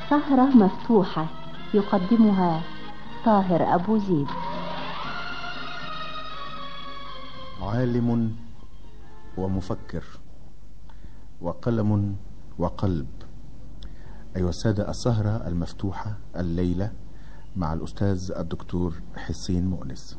السهرة مفتوحة يقدمها طاهر أبو زيد عالم ومفكر وقلم وقلب أيها السادة السهرة المفتوحة الليلة مع الأستاذ الدكتور حسين مؤنس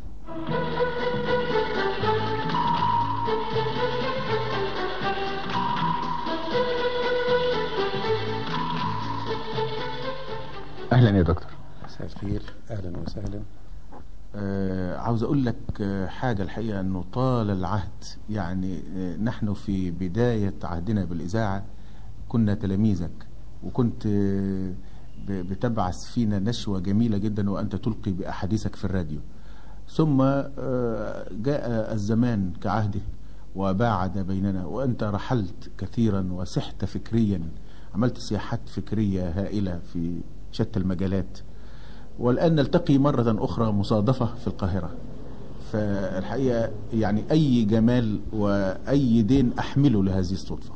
أهلا يا دكتور مساء الخير اهلا وسهلا آه عاوز أقول لك آه حاجة الحقيقة أنه طال العهد يعني آه نحن في بداية عهدنا بالإذاعة كنا تلاميذك وكنت آه ب- بتبعث فينا نشوة جميلة جدا وأنت تلقي بأحاديثك في الراديو ثم آه، جاء الزمان كعهده وباعد بيننا وأنت رحلت كثيرا وسحت فكريا عملت سياحات فكرية هائلة في شتى المجالات والآن نلتقي مرة أخرى مصادفة في القاهرة فالحقيقة يعني أي جمال وأي دين أحمله لهذه الصدفة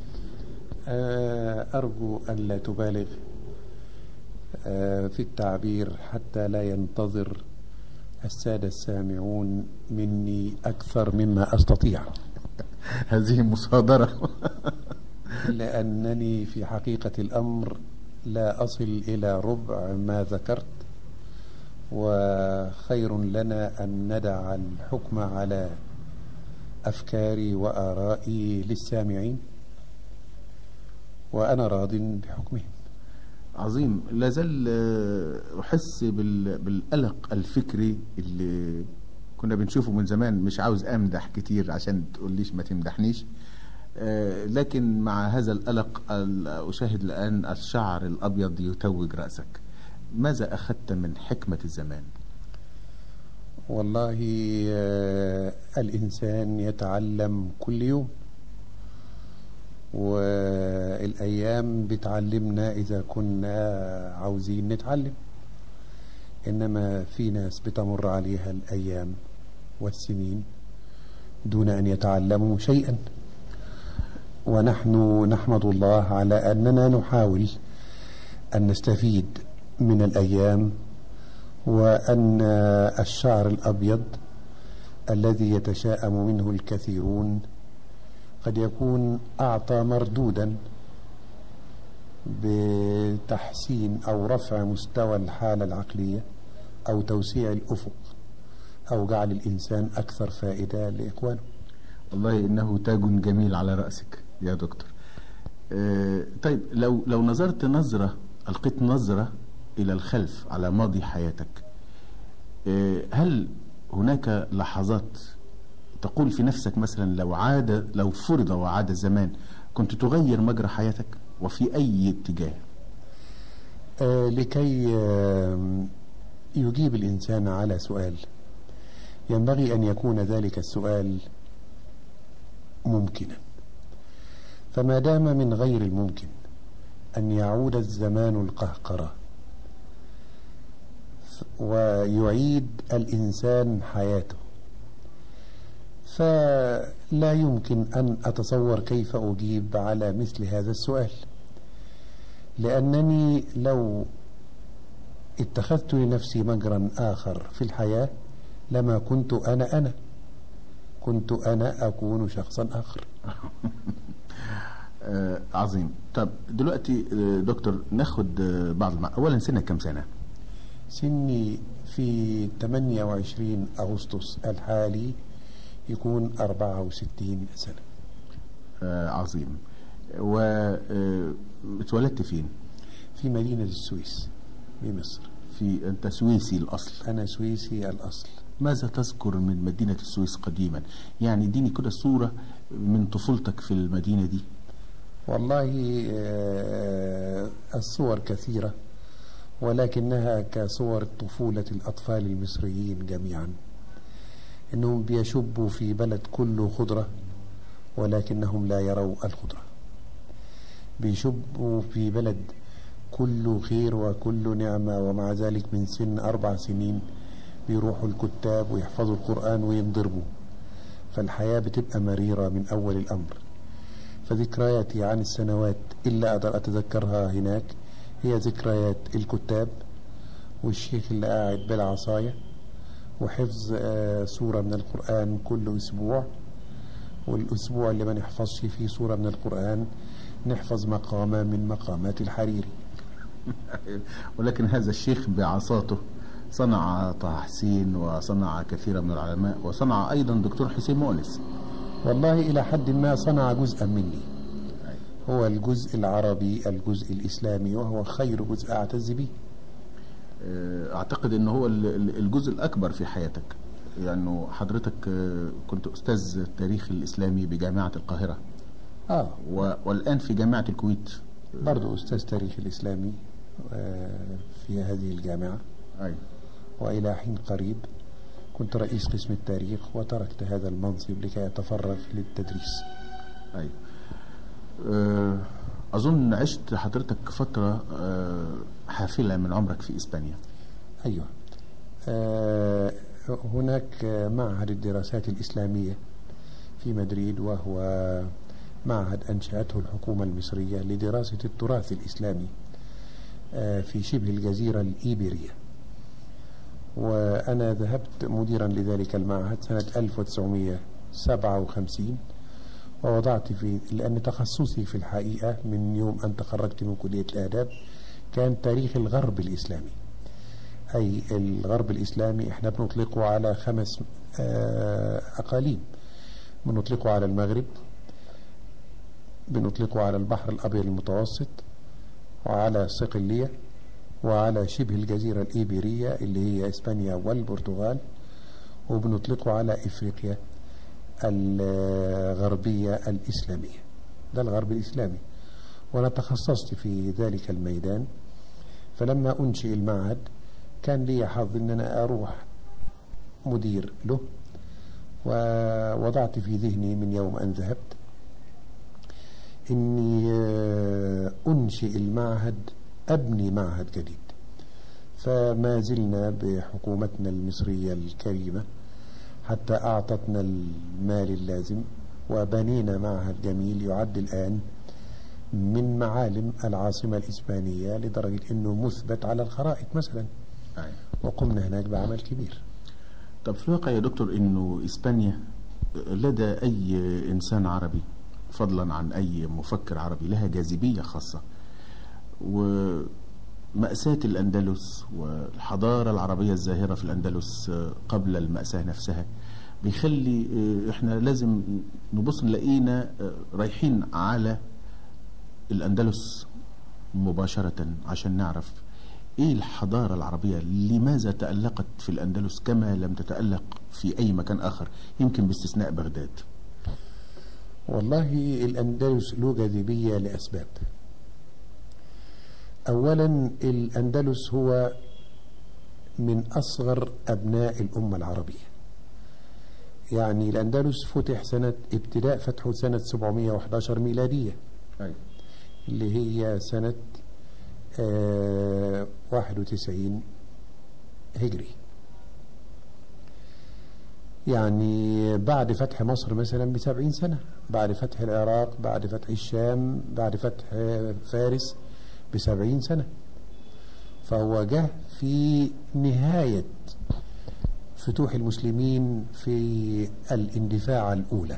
آه، ارجو الا تبالغ آه، في التعبير حتى لا ينتظر الساده السامعون مني اكثر مما استطيع هذه مصادرة لانني في حقيقه الامر لا اصل الى ربع ما ذكرت وخير لنا ان ندع الحكم على افكاري وارائي للسامعين وانا راض بحكمهم عظيم لا زال آه، أحس بال- بالقلق الفكري اللي كنا بنشوفه من زمان مش عاوز أمدح كتير عشان تقوليش ما تمدحنيش آه، لكن مع هذا القلق ال- أشاهد الآن الشعر الأبيض يتوج رأسك ماذا أخذت من حكمة الزمان والله آه، الإنسان يتعلم كل يوم والأيام بتعلمنا إذا كنا عاوزين نتعلم إنما في ناس بتمر عليها الأيام والسنين دون أن يتعلموا شيئا ونحن نحمد الله على أننا نحاول أن نستفيد من الأيام وأن الشعر الأبيض الذي يتشاءم منه الكثيرون قد يكون أعطى مردودا بتحسين أو رفع مستوى الحالة العقلية أو توسيع الأفق أو جعل الإنسان أكثر فائدة لإخوانه والله إنه تاج جميل على رأسك يا دكتور آه، طيب لو لو نظرت نظرة ألقيت نظرة إلى الخلف على ماضي حياتك آه، هل هناك لحظات تقول في نفسك مثلا لو عاد لو فرض وعاد الزمان كنت تغير مجرى حياتك وفي أي اتجاه آه، لكي آم، يجيب الإنسان على سؤال ينبغي أن يكون ذلك السؤال ممكنا فما دام من غير الممكن أن يعود الزمان القهقرة ف- ويعيد الإنسان حياته فلا يمكن أن أتصور كيف أجيب على مثل هذا السؤال لأنني لو اتخذت لنفسي مجرا آخر في الحياة لما كنت أنا أنا كنت أنا أكون شخصا آخر آه عظيم طب دلوقتي آه، دكتور ناخد آه، بعض المع... أولا سنة كم سنة سني في 28 أغسطس الحالي يكون 64 سنة آه عظيم واتولدت فين في مدينة السويس بمصر في أنت سويسي الأصل أنا سويسي الأصل ماذا تذكر من مدينة السويس قديما يعني اديني كده صورة من طفولتك في المدينة دي والله آه، الصور كثيرة ولكنها كصور طفولة الأطفال المصريين جميعا إنهم بيشبوا في بلد كله خضرة ولكنهم لا يروا الخضرة بيشبوا في بلد كله خير وكله نعمة ومع ذلك من سن أربع سنين بيروحوا الكتاب ويحفظوا القرآن وينضربوا فالحياة بتبقى مريرة من أول الأمر فذكرياتي عن السنوات إلا أقدر أتذكرها هناك هي ذكريات الكتاب والشيخ اللي قاعد بالعصاية وحفظ آه، سورة من القرآن كل أسبوع والأسبوع اللي ما نحفظش فيه سورة من القرآن نحفظ مقامة من مقامات الحريري ولكن هذا الشيخ بعصاته صنع طه حسين وصنع كثيرا من العلماء وصنع أيضا دكتور حسين مؤنس والله إلى حد ما صنع جزءا مني هو الجزء العربي الجزء الإسلامي وهو خير جزء أعتز به آه، أعتقد أنه هو ال- ال- الجزء الأكبر في حياتك لأنه حضرتك آه، كنت أستاذ التاريخ الإسلامي بجامعة القاهرة آه و- والآن في جامعة الكويت برضو أستاذ تاريخ الإسلامي آه، في هذه الجامعة أي وإلى حين قريب كنت رئيس قسم التاريخ وتركت هذا المنصب لكي أتفرغ للتدريس أي آه، أظن عشت حضرتك فترة آه، حافلة من عمرك في إسبانيا أيوة آه، هناك معهد الدراسات الإسلامية في مدريد وهو معهد أنشأته الحكومة المصرية لدراسة التراث الإسلامي آه، في شبه الجزيرة الإيبيرية وأنا ذهبت مديرا لذلك المعهد سنة 1957 ووضعت في لأن تخصصي في الحقيقة من يوم أن تخرجت من كلية الآداب كان تاريخ الغرب الإسلامي أي الغرب الإسلامي إحنا بنطلقه على خمس آه، أقاليم بنطلقه على المغرب بنطلقه على البحر الأبيض المتوسط وعلى صقلية وعلى شبه الجزيرة الإيبيرية اللي هي إسبانيا والبرتغال وبنطلقه على إفريقيا الغربية الإسلامية ده الغرب الإسلامي وأنا تخصصت في ذلك الميدان فلما أنشئ المعهد كان لي حظ أن أنا أروح مدير له ووضعت في ذهني من يوم أن ذهبت إني آه، أنشئ المعهد أبني معهد جديد فما زلنا بحكومتنا المصرية الكريمة حتى أعطتنا المال اللازم وبنينا معهد جميل يعد الآن من معالم العاصمة الإسبانية لدرجة أنه مثبت على الخرائط مثلا أي. وقمنا هناك بعمل كبير طب في الواقع يا دكتور انه اسبانيا لدى اي انسان عربي فضلا عن اي مفكر عربي لها جاذبيه خاصه ومأساة الأندلس والحضارة العربية الزاهرة في الأندلس قبل المأساة نفسها بيخلي احنا لازم نبص نلاقينا رايحين على الأندلس مباشرة عشان نعرف ايه الحضارة العربية لماذا تألقت في الأندلس كما لم تتألق في أي مكان آخر يمكن باستثناء بغداد والله الأندلس له جاذبية لأسباب أولا الأندلس هو من أصغر أبناء الأمة العربية يعني الأندلس فتح سنة ابتداء فتحه سنة 711 ميلادية أي. اللي هي سنة آه 91 هجري يعني بعد فتح مصر مثلا بسبعين سنة بعد فتح العراق بعد فتح الشام بعد فتح فارس بسبعين سنة فهو جه في نهاية فتوح المسلمين في الاندفاع الأولى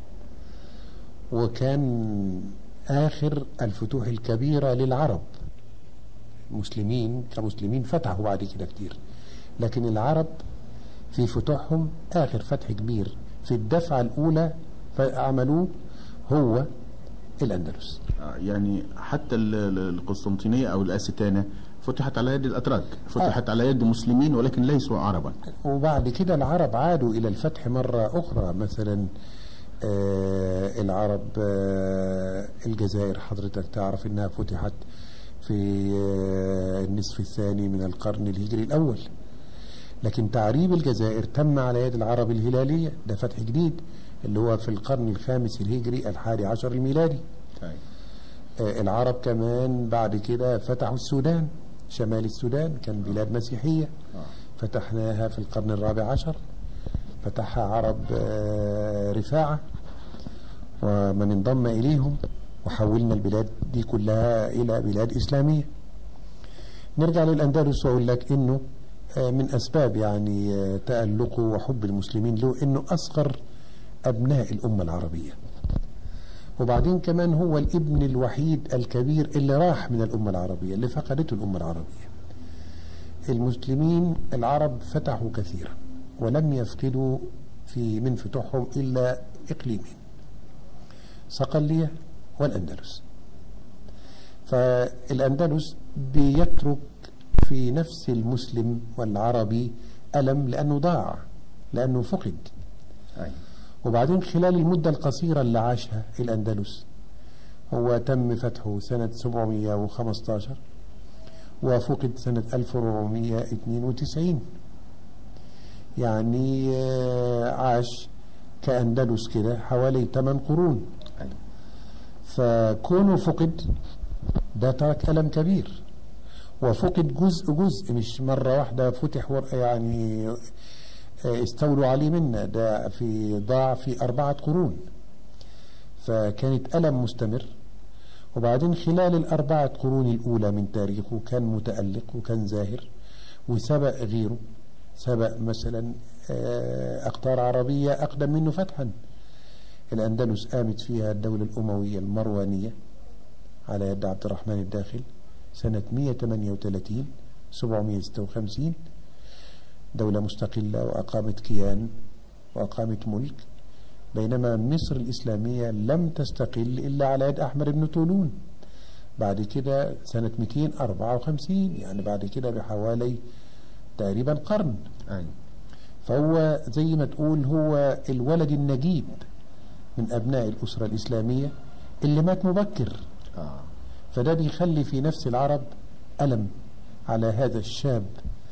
وكان آخر الفتوح الكبيرة للعرب المسلمين كمسلمين فتحوا بعد كده كتير لكن العرب في فتوحهم آخر فتح كبير في الدفعة الأولى فعملوه هو الأندلس آه، يعني حتى ال- ال- القسطنطينية أو الأستانة فتحت على يد الأتراك فتحت على يد مسلمين ولكن ليسوا عربا وبعد كده العرب عادوا إلى الفتح مرة أخرى مثلا آه العرب آه الجزائر حضرتك تعرف إنها فتحت في آه النصف الثاني من القرن الهجري الأول لكن تعريب الجزائر تم على يد العرب الهلالية ده فتح جديد اللي هو في القرن الخامس الهجري الحادي عشر الميلادي أي. آه، العرب كمان بعد كده فتحوا السودان شمال السودان كان بلاد مسيحية فتحناها في القرن الرابع عشر فتحها عرب آه، رفاعة ومن انضم إليهم وحولنا البلاد دي كلها إلى بلاد إسلامية نرجع للأندلس وأقول لك إنه آه، من أسباب يعني آه، تألقه وحب المسلمين له إنه أصغر أبناء الأمة العربية وبعدين كمان هو الابن الوحيد الكبير اللي راح من الأمة العربية اللي فقدته الأمة العربية المسلمين العرب فتحوا كثيرا ولم يفقدوا في من فتوحهم إلا إقليمين صقلية والأندلس فالأندلس بيترك في نفس المسلم والعربي ألم لأنه ضاع لأنه فقد أي. وبعدين خلال المدة القصيرة اللي عاشها الأندلس هو تم فتحه سنة 715 وفقد سنة 1492 يعني آه، عاش كأندلس كده حوالي 8 قرون أي. فكونه فقد ده ترك ألم كبير وفقد جزء جزء مش مرة واحدة فتح ور- يعني آه، استولوا عليه منا ده في ضاع في أربعة قرون فكانت ألم مستمر وبعدين خلال الأربعة قرون الأولى من تاريخه كان متألق وكان زاهر وسبق غيره سبق مثلا آه، أقطار عربية أقدم منه فتحا الأندلس قامت فيها الدولة الأموية المروانية على يد عبد الرحمن الداخل سنة 138 756 دولة مستقلة وأقامت كيان وأقامت ملك بينما مصر الإسلامية لم تستقل إلا على يد أحمد بن طولون بعد كده سنة 254 يعني بعد كده بحوالي تقريبا قرن أي. فهو زي ما تقول هو الولد النجيب من أبناء الأسرة الإسلامية اللي مات مبكر آه. فده بيخلي في نفس العرب ألم على هذا الشاب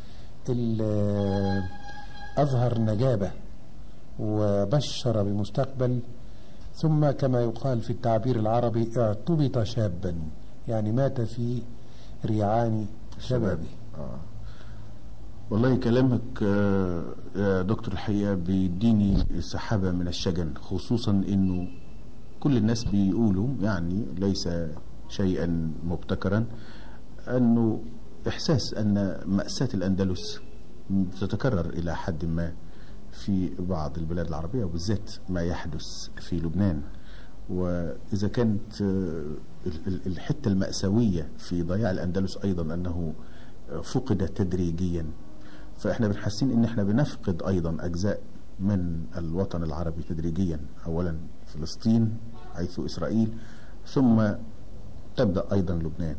اللي أظهر نجابة وبشر بمستقبل ثم كما يقال في التعبير العربي اعتبط شابا يعني مات في ريعان شبابه آه. والله كلامك آه، يا دكتور الحقيقة بيديني سحابة من الشجن خصوصا انه كل الناس بيقولوا يعني ليس شيئا مبتكرا انه احساس ان مأساة الاندلس تتكرر الى حد ما في بعض البلاد العربية وبالذات ما يحدث في لبنان وإذا كانت آه، ال- ال- الحتة المأساوية في ضياع الأندلس أيضا أنه فقد تدريجيا فإحنا بنحسين إن إحنا بنفقد أيضا أجزاء من الوطن العربي تدريجيا أولا فلسطين حيث إسرائيل ثم تبدأ أيضا لبنان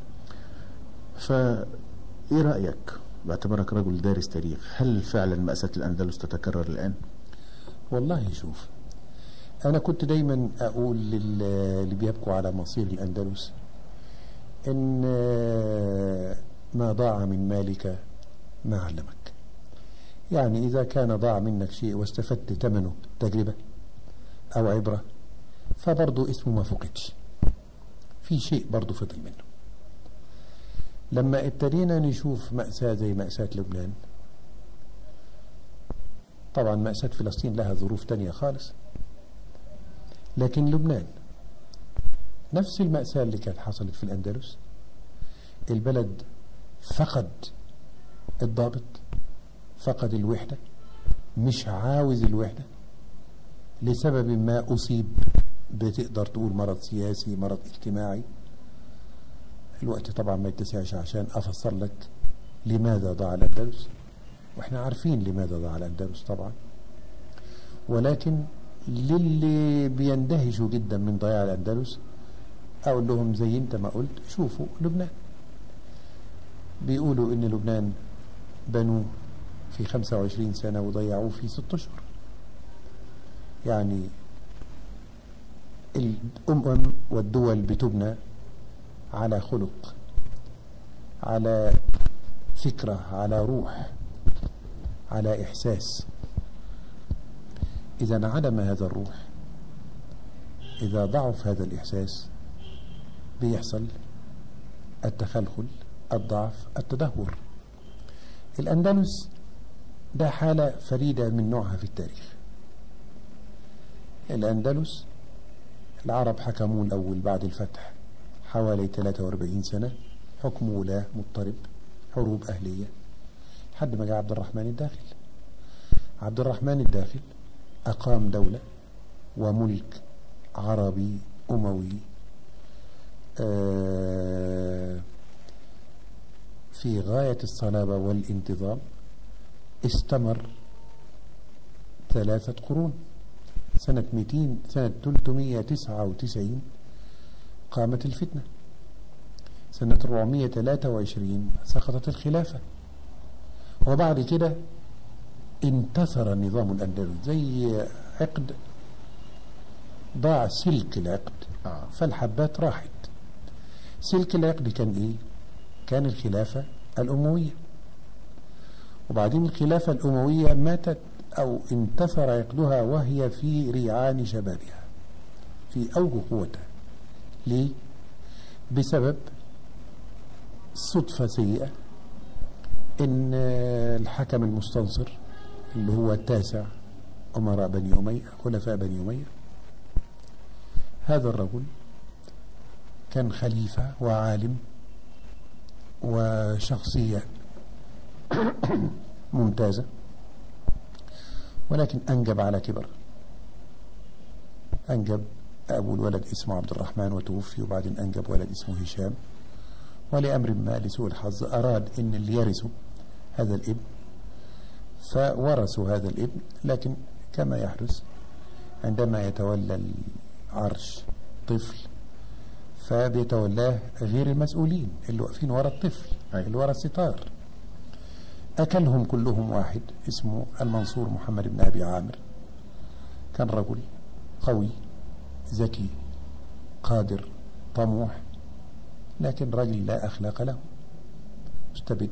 فإيه رأيك باعتبارك رجل دارس تاريخ هل فعلا مأساة الأندلس تتكرر الآن؟ والله شوف أنا كنت دايما أقول لل- اللي بيبكوا على مصير الأندلس إن ما ضاع من مالك ما علمك يعني إذا كان ضاع منك شيء واستفدت ثمنه تجربة أو عبرة فبرضه اسمه ما فقدش في شيء برضه فضل منه لما ابتدينا نشوف مأساة زي مأساة لبنان طبعا مأساة فلسطين لها ظروف تانية خالص لكن لبنان نفس المأساة اللي كانت حصلت في الأندلس البلد فقد الضابط فقد الوحدة مش عاوز الوحدة لسبب ما أصيب بتقدر تقول مرض سياسي مرض اجتماعي الوقت طبعا ما يتسعش عشان أفسر لك لماذا ضاع الأندلس واحنا عارفين لماذا ضاع الأندلس طبعا ولكن للي بيندهشوا جدا من ضياع الأندلس أقول لهم زي أنت ما قلت شوفوا لبنان بيقولوا إن لبنان بنوه في 25 سنة وضيعوه في 6 أشهر يعني الأمم والدول بتبنى على خلق على فكرة على روح على إحساس إذا انعدم هذا الروح إذا ضعف هذا الإحساس بيحصل التخلخل الضعف التدهور الأندلس ده حالة فريدة من نوعها في التاريخ الأندلس العرب حكموه الأول بعد الفتح حوالي 43 سنة حكم ولاة مضطرب حروب أهلية لحد ما جاء عبد الرحمن الداخل عبد الرحمن الداخل أقام دولة وملك عربي أموي آه، في غاية الصلابة والانتظام استمر ثلاثة قرون سنة 200 سنة 399 قامت الفتنة سنة 423 سقطت الخلافة وبعد كده انتصر نظام الأندلس زي عقد ضاع سلك العقد آه. فالحبات راحت سلك العقد كان ايه كان الخلافة الأموية وبعدين الخلافة الأموية ماتت أو انتصر عقدها وهي في ريعان شبابها في أوج قوتها ليه؟ بسبب صدفة سيئة إن الحكم المستنصر اللي هو التاسع أمراء بني أمية خلفاء بني أمية هذا الرجل كان خليفة وعالم وشخصية ممتازة ولكن أنجب على كبر أنجب أبو الولد اسمه عبد الرحمن وتوفي وبعدين أنجب ولد اسمه هشام ولأمر ما لسوء الحظ أراد أن اللي يرثه هذا الابن فورثوا هذا الابن لكن كما يحدث عندما يتولى العرش طفل فبيتولاه غير المسؤولين اللي واقفين ورا الطفل أي. اللي ورا الستار أكلهم كلهم واحد اسمه المنصور محمد بن أبي عامر كان رجل قوي ذكي قادر طموح لكن رجل لا أخلاق له مستبد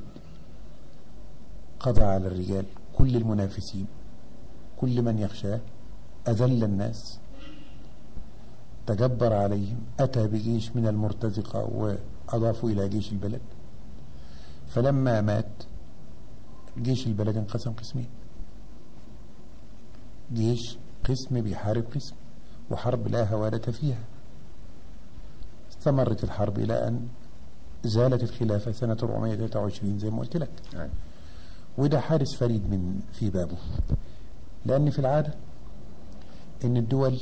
قضى على الرجال كل المنافسين كل من يخشاه أذل الناس تجبر عليهم أتى بجيش من المرتزقة وأضافوا إلى جيش البلد فلما مات جيش البلد انقسم قسمين جيش قسم بيحارب قسم وحرب لا هوادة فيها استمرت الحرب إلى أن زالت الخلافة سنة 423 زي ما قلت لك أي. وده حارس فريد من في بابه لأن في العادة إن الدول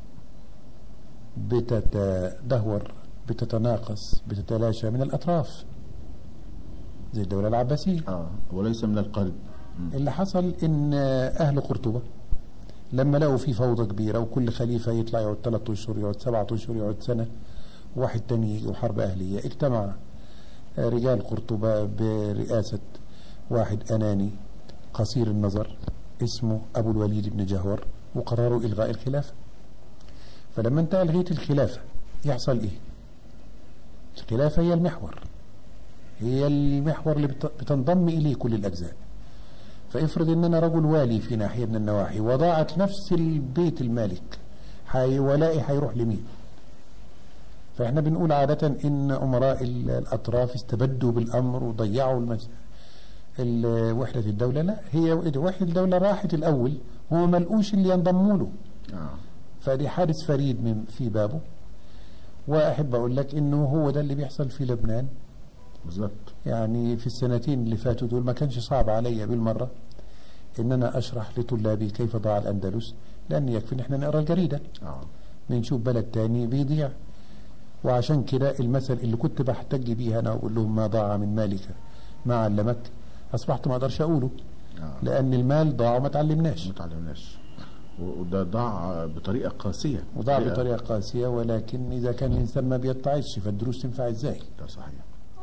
بتتدهور بتتناقص بتتلاشى من الأطراف زي الدولة العباسية اه وليس من القلب مم. اللي حصل إن أهل قرطبة لما لقوا في فوضى كبيرة وكل خليفة يطلع يقعد ثلاثة أشهر يقعد سبعة أشهر يقعد سنة واحد تاني يجي وحرب أهلية اجتمع رجال قرطبة برئاسة واحد أناني قصير النظر اسمه أبو الوليد بن جهور وقرروا إلغاء الخلافة فلما انت ألغيت الخلافة يحصل إيه الخلافة هي المحور هي المحور اللي بت- بتنضم إليه كل الأجزاء فافرض ان انا رجل والي في ناحيه من النواحي وضاعت نفس البيت المالك حي ولائي هيروح لمين فاحنا بنقول عادة ان امراء ال- الاطراف استبدوا بالامر وضيعوا المس... ال- وحدة الدولة لا هي وحدة الدولة راحت الاول هو ما لقوش اللي ينضموا له اه فدي حادث فريد من في بابه واحب اقول لك انه هو ده اللي بيحصل في لبنان بالظبط يعني في السنتين اللي فاتوا دول ما كانش صعب عليا بالمرة ان انا اشرح لطلابي كيف ضاع الاندلس لان يكفي ان احنا نقرا الجريدة اه بنشوف بلد تاني بيضيع وعشان كده المثل اللي كنت بحتج بيه انا واقول لهم ما ضاع من مالك ما علمك اصبحت ما اقدرش اقوله اه لان المال ضاع وما تعلمناش ما تعلمناش و- وده ضاع بطريقه قاسيه وضاع بطريقة قاسية ولكن اذا كان الانسان ما بيتعظش فالدروس تنفع ازاي ده صحيح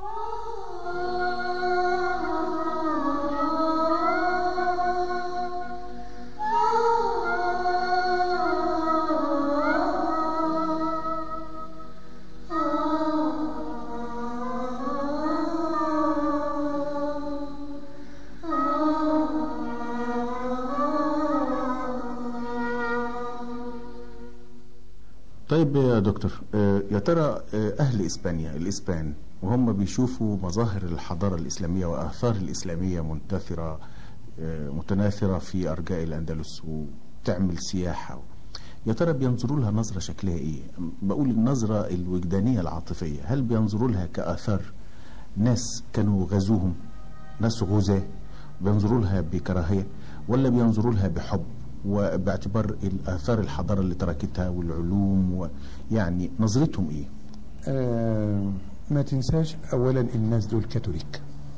طيب يا دكتور آه، يا ترى آه، أهل إسبانيا الإسبان وهم بيشوفوا مظاهر الحضارة الإسلامية وآثار الإسلامية منتثرة آه، متناثرة في أرجاء الأندلس وتعمل سياحة يا ترى بينظروا لها نظرة شكلها إيه؟ بقول النظرة الوجدانية العاطفية هل بينظروا لها كآثار ناس كانوا غزوهم ناس غزاة بينظروا لها بكراهية ولا بينظروا لها بحب وباعتبار الآثار الحضارة اللي تركتها والعلوم ويعني نظرتهم إيه؟ آه ما تنساش اولا الناس دول كاثوليك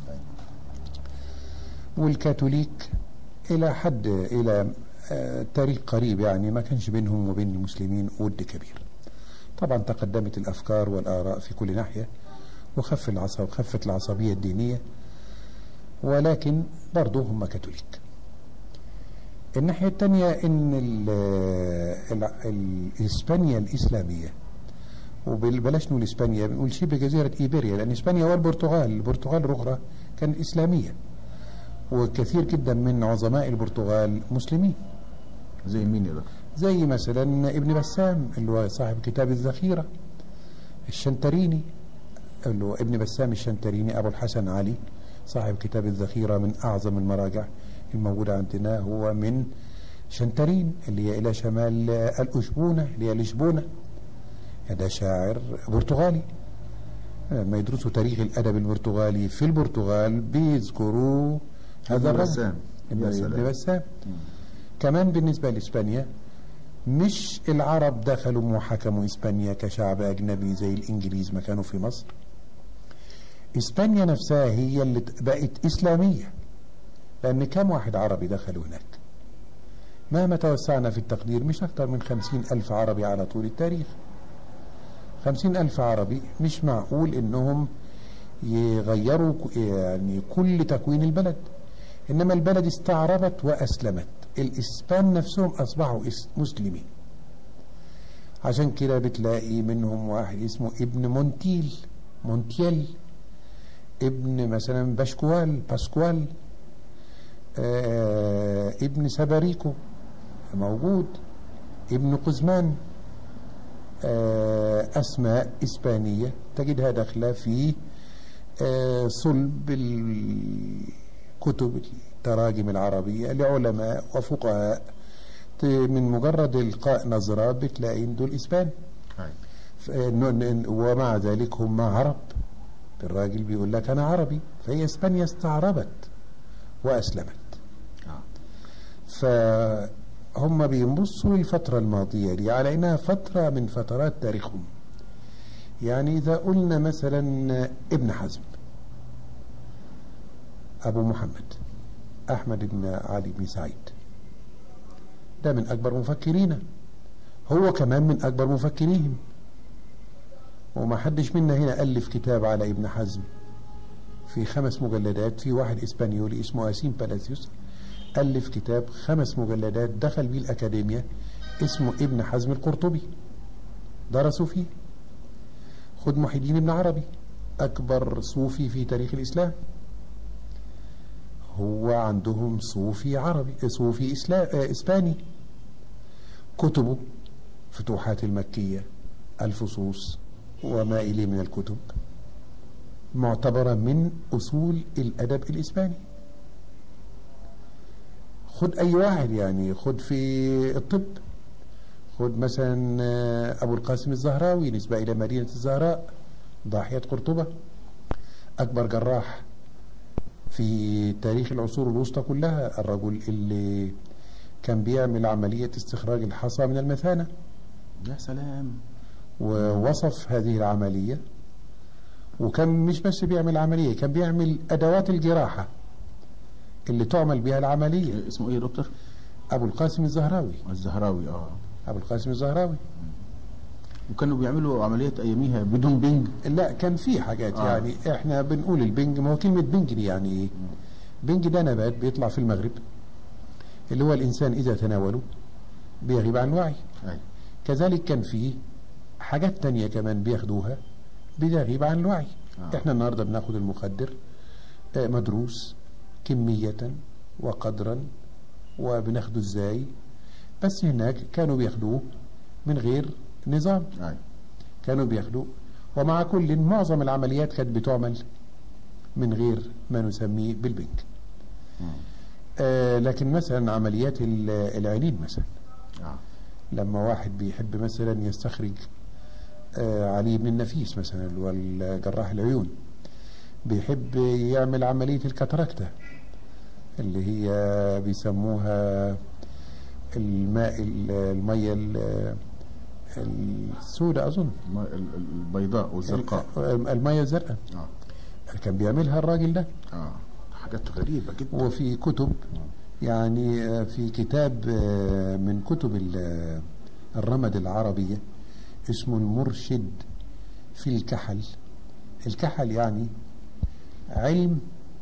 والكاثوليك الى حد الى آه تاريخ قريب يعني ما كانش بينهم وبين المسلمين ود كبير طبعا تقدمت الافكار والاراء في كل ناحيه وخف العصب خفت العصبيه الدينيه ولكن برضه هم كاثوليك الناحيه الثانيه ان ال ال ال اسبانيا الاسلاميه وبلاش نقول اسبانيا بنقول شبه جزيره ايبيريا لان اسبانيا والبرتغال البرتغال الاخرى كانت اسلاميه وكثير جدا من عظماء البرتغال مسلمين زي مين يا دكتور؟ زي مثلا ابن بسام اللي هو صاحب كتاب الذخيره الشنتريني اللي هو ابن بسام الشنتريني ابو الحسن علي صاحب كتاب الذخيره من اعظم المراجع الموجوده عندنا هو من شنترين اللي هي الى شمال الاشبونه اللي هي لشبونه هذا شاعر برتغالي لما يدرسوا تاريخ الادب البرتغالي في البرتغال بيذكروا هذا ابن الرجل بسام. يا ابن سلام. ابن بسام كمان بالنسبه لاسبانيا مش العرب دخلوا وحكموا اسبانيا كشعب اجنبي زي الانجليز ما كانوا في مصر اسبانيا نفسها هي اللي بقت اسلاميه لان كم واحد عربي دخلوا هناك مهما توسعنا في التقدير مش اكثر من خمسين الف عربي على طول التاريخ خمسين ألف عربي مش معقول إنهم يغيروا ك- يعني كل تكوين البلد إنما البلد استعربت وأسلمت الإسبان نفسهم أصبحوا إس- مسلمين عشان كده بتلاقي منهم واحد اسمه ابن مونتيل مونتيل ابن مثلا باشكوال باسكوال آه ابن سباريكو موجود ابن قزمان آه، أسماء إسبانية تجدها داخلة في آه، صلب الكتب التراجم العربية لعلماء وفقهاء ت- من مجرد إلقاء نظرة بتلاقي إن دول إسبان هاي. ف- ن- ن- ومع ذلك هم عرب الراجل بيقول لك أنا عربي فهي إسبانيا استعربت وأسلمت آه. فهم بيبصوا للفترة الماضية دي على إنها فترة من فترات تاريخهم يعني إذا قلنا مثلا ابن حزم أبو محمد أحمد بن علي بن سعيد ده من أكبر مفكرين هو كمان من أكبر مفكريهم وما حدش منا هنا ألف كتاب على ابن حزم في خمس مجلدات في واحد إسبانيولي اسمه أسيم بالاسيوس ألف كتاب خمس مجلدات دخل بيه الأكاديمية اسمه ابن حزم القرطبي درسوا فيه خد محي الدين ابن عربي أكبر صوفي في تاريخ الإسلام هو عندهم صوفي عربي صوفي إسلام إسباني كتبه فتوحات المكية الفصوص وما إليه من الكتب معتبرة من أصول الأدب الإسباني خد أي واحد يعني خد في الطب خد مثلا آه، أبو القاسم الزهراوي نسبة إلى مدينة الزهراء ضاحية قرطبة أكبر جراح في تاريخ العصور الوسطى كلها الرجل اللي كان بيعمل عملية استخراج الحصى من المثانة يا سلام ووصف هذه العملية وكان مش بس بيعمل عملية كان بيعمل أدوات الجراحة اللي تعمل بها العملية اسمه ايه يا دكتور؟ أبو القاسم الزهراوي الزهراوي اه أبو القاسم الزهراوي وكانوا بيعملوا عمليات اياميها بدون بنج لا كان في حاجات آه. يعني احنا بنقول البنج ما هو كلمة بنج دي يعني ايه بنج ده نبات بيطلع في المغرب اللي هو الإنسان إذا تناوله بيغيب عن وعي أي. كذلك كان في حاجات تانية كمان بياخدوها بتغيب عن الوعي آه. احنا النهاردة بناخد المخدر آه، مدروس كمية وقدرا وبناخده ازاي بس هناك كانوا بياخدوه من غير نظام أي. كانوا بياخدوه ومع كل معظم العمليات كانت بتعمل من غير ما نسميه بالبنك مم. آه لكن مثلا عمليات ال- العينين مثلا آه. لما واحد بيحب مثلا يستخرج آه علي بن النفيس مثلا اللي هو جراح العيون بيحب يعمل عملية الكاتاراكتا اللي هي بيسموها الماء المية ال- السوداء أظن الم- ال- ال- البيضاء والزرقاء المية الزرقاء اه كان بيعملها الراجل ده اه حاجات غريبة جدا وفي كتب يعني آه، في كتاب آه، من كتب ال- آه، الرمد العربية اسمه المرشد في الكحل الكحل يعني علم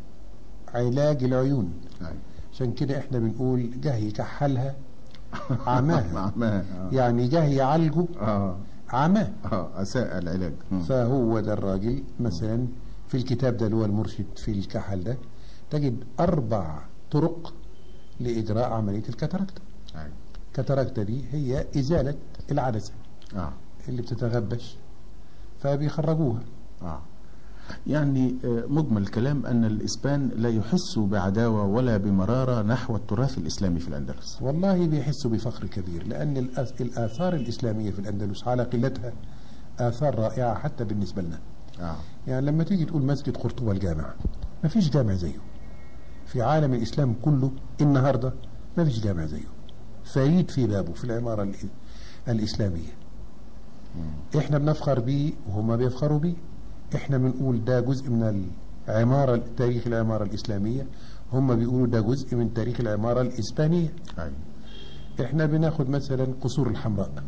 علاج العيون يعني عشان كده احنا بنقول جه يكحلها عماها عماه اه يعني جه يعالجه اه, عماه آه. اساء العلاج مم. فهو ده الراجل مثلا في الكتاب ده اللي هو المرشد في الكحل ده تجد أربع طرق لإجراء عملية الكاتاراكتا أيوة. الكاتاراكتا دي هي إزالة العدسة اه اللي بتتغبش فبيخرجوها آه. يعني آه، مجمل الكلام أن الإسبان لا يحسوا بعداوة ولا بمرارة نحو التراث الإسلامي في الأندلس والله بيحسوا بفخر كبير لأن الأث- الآثار الإسلامية في الأندلس على قلتها آثار رائعة حتى بالنسبة لنا آه. يعني لما تيجي تقول مسجد قرطبة الجامع ما فيش جامع زيه في عالم الإسلام كله النهاردة ما فيش جامع زيه فريد في بابه في العمارة الإ- الإسلامية إحنا بنفخر بيه وهم بيفخروا بيه إحنا بنقول ده جزء من العمارة تاريخ العمارة الإسلامية هم بيقولوا ده جزء من تاريخ العمارة الإسبانية أيوة. احنا بناخد مثلا قصور الحمراء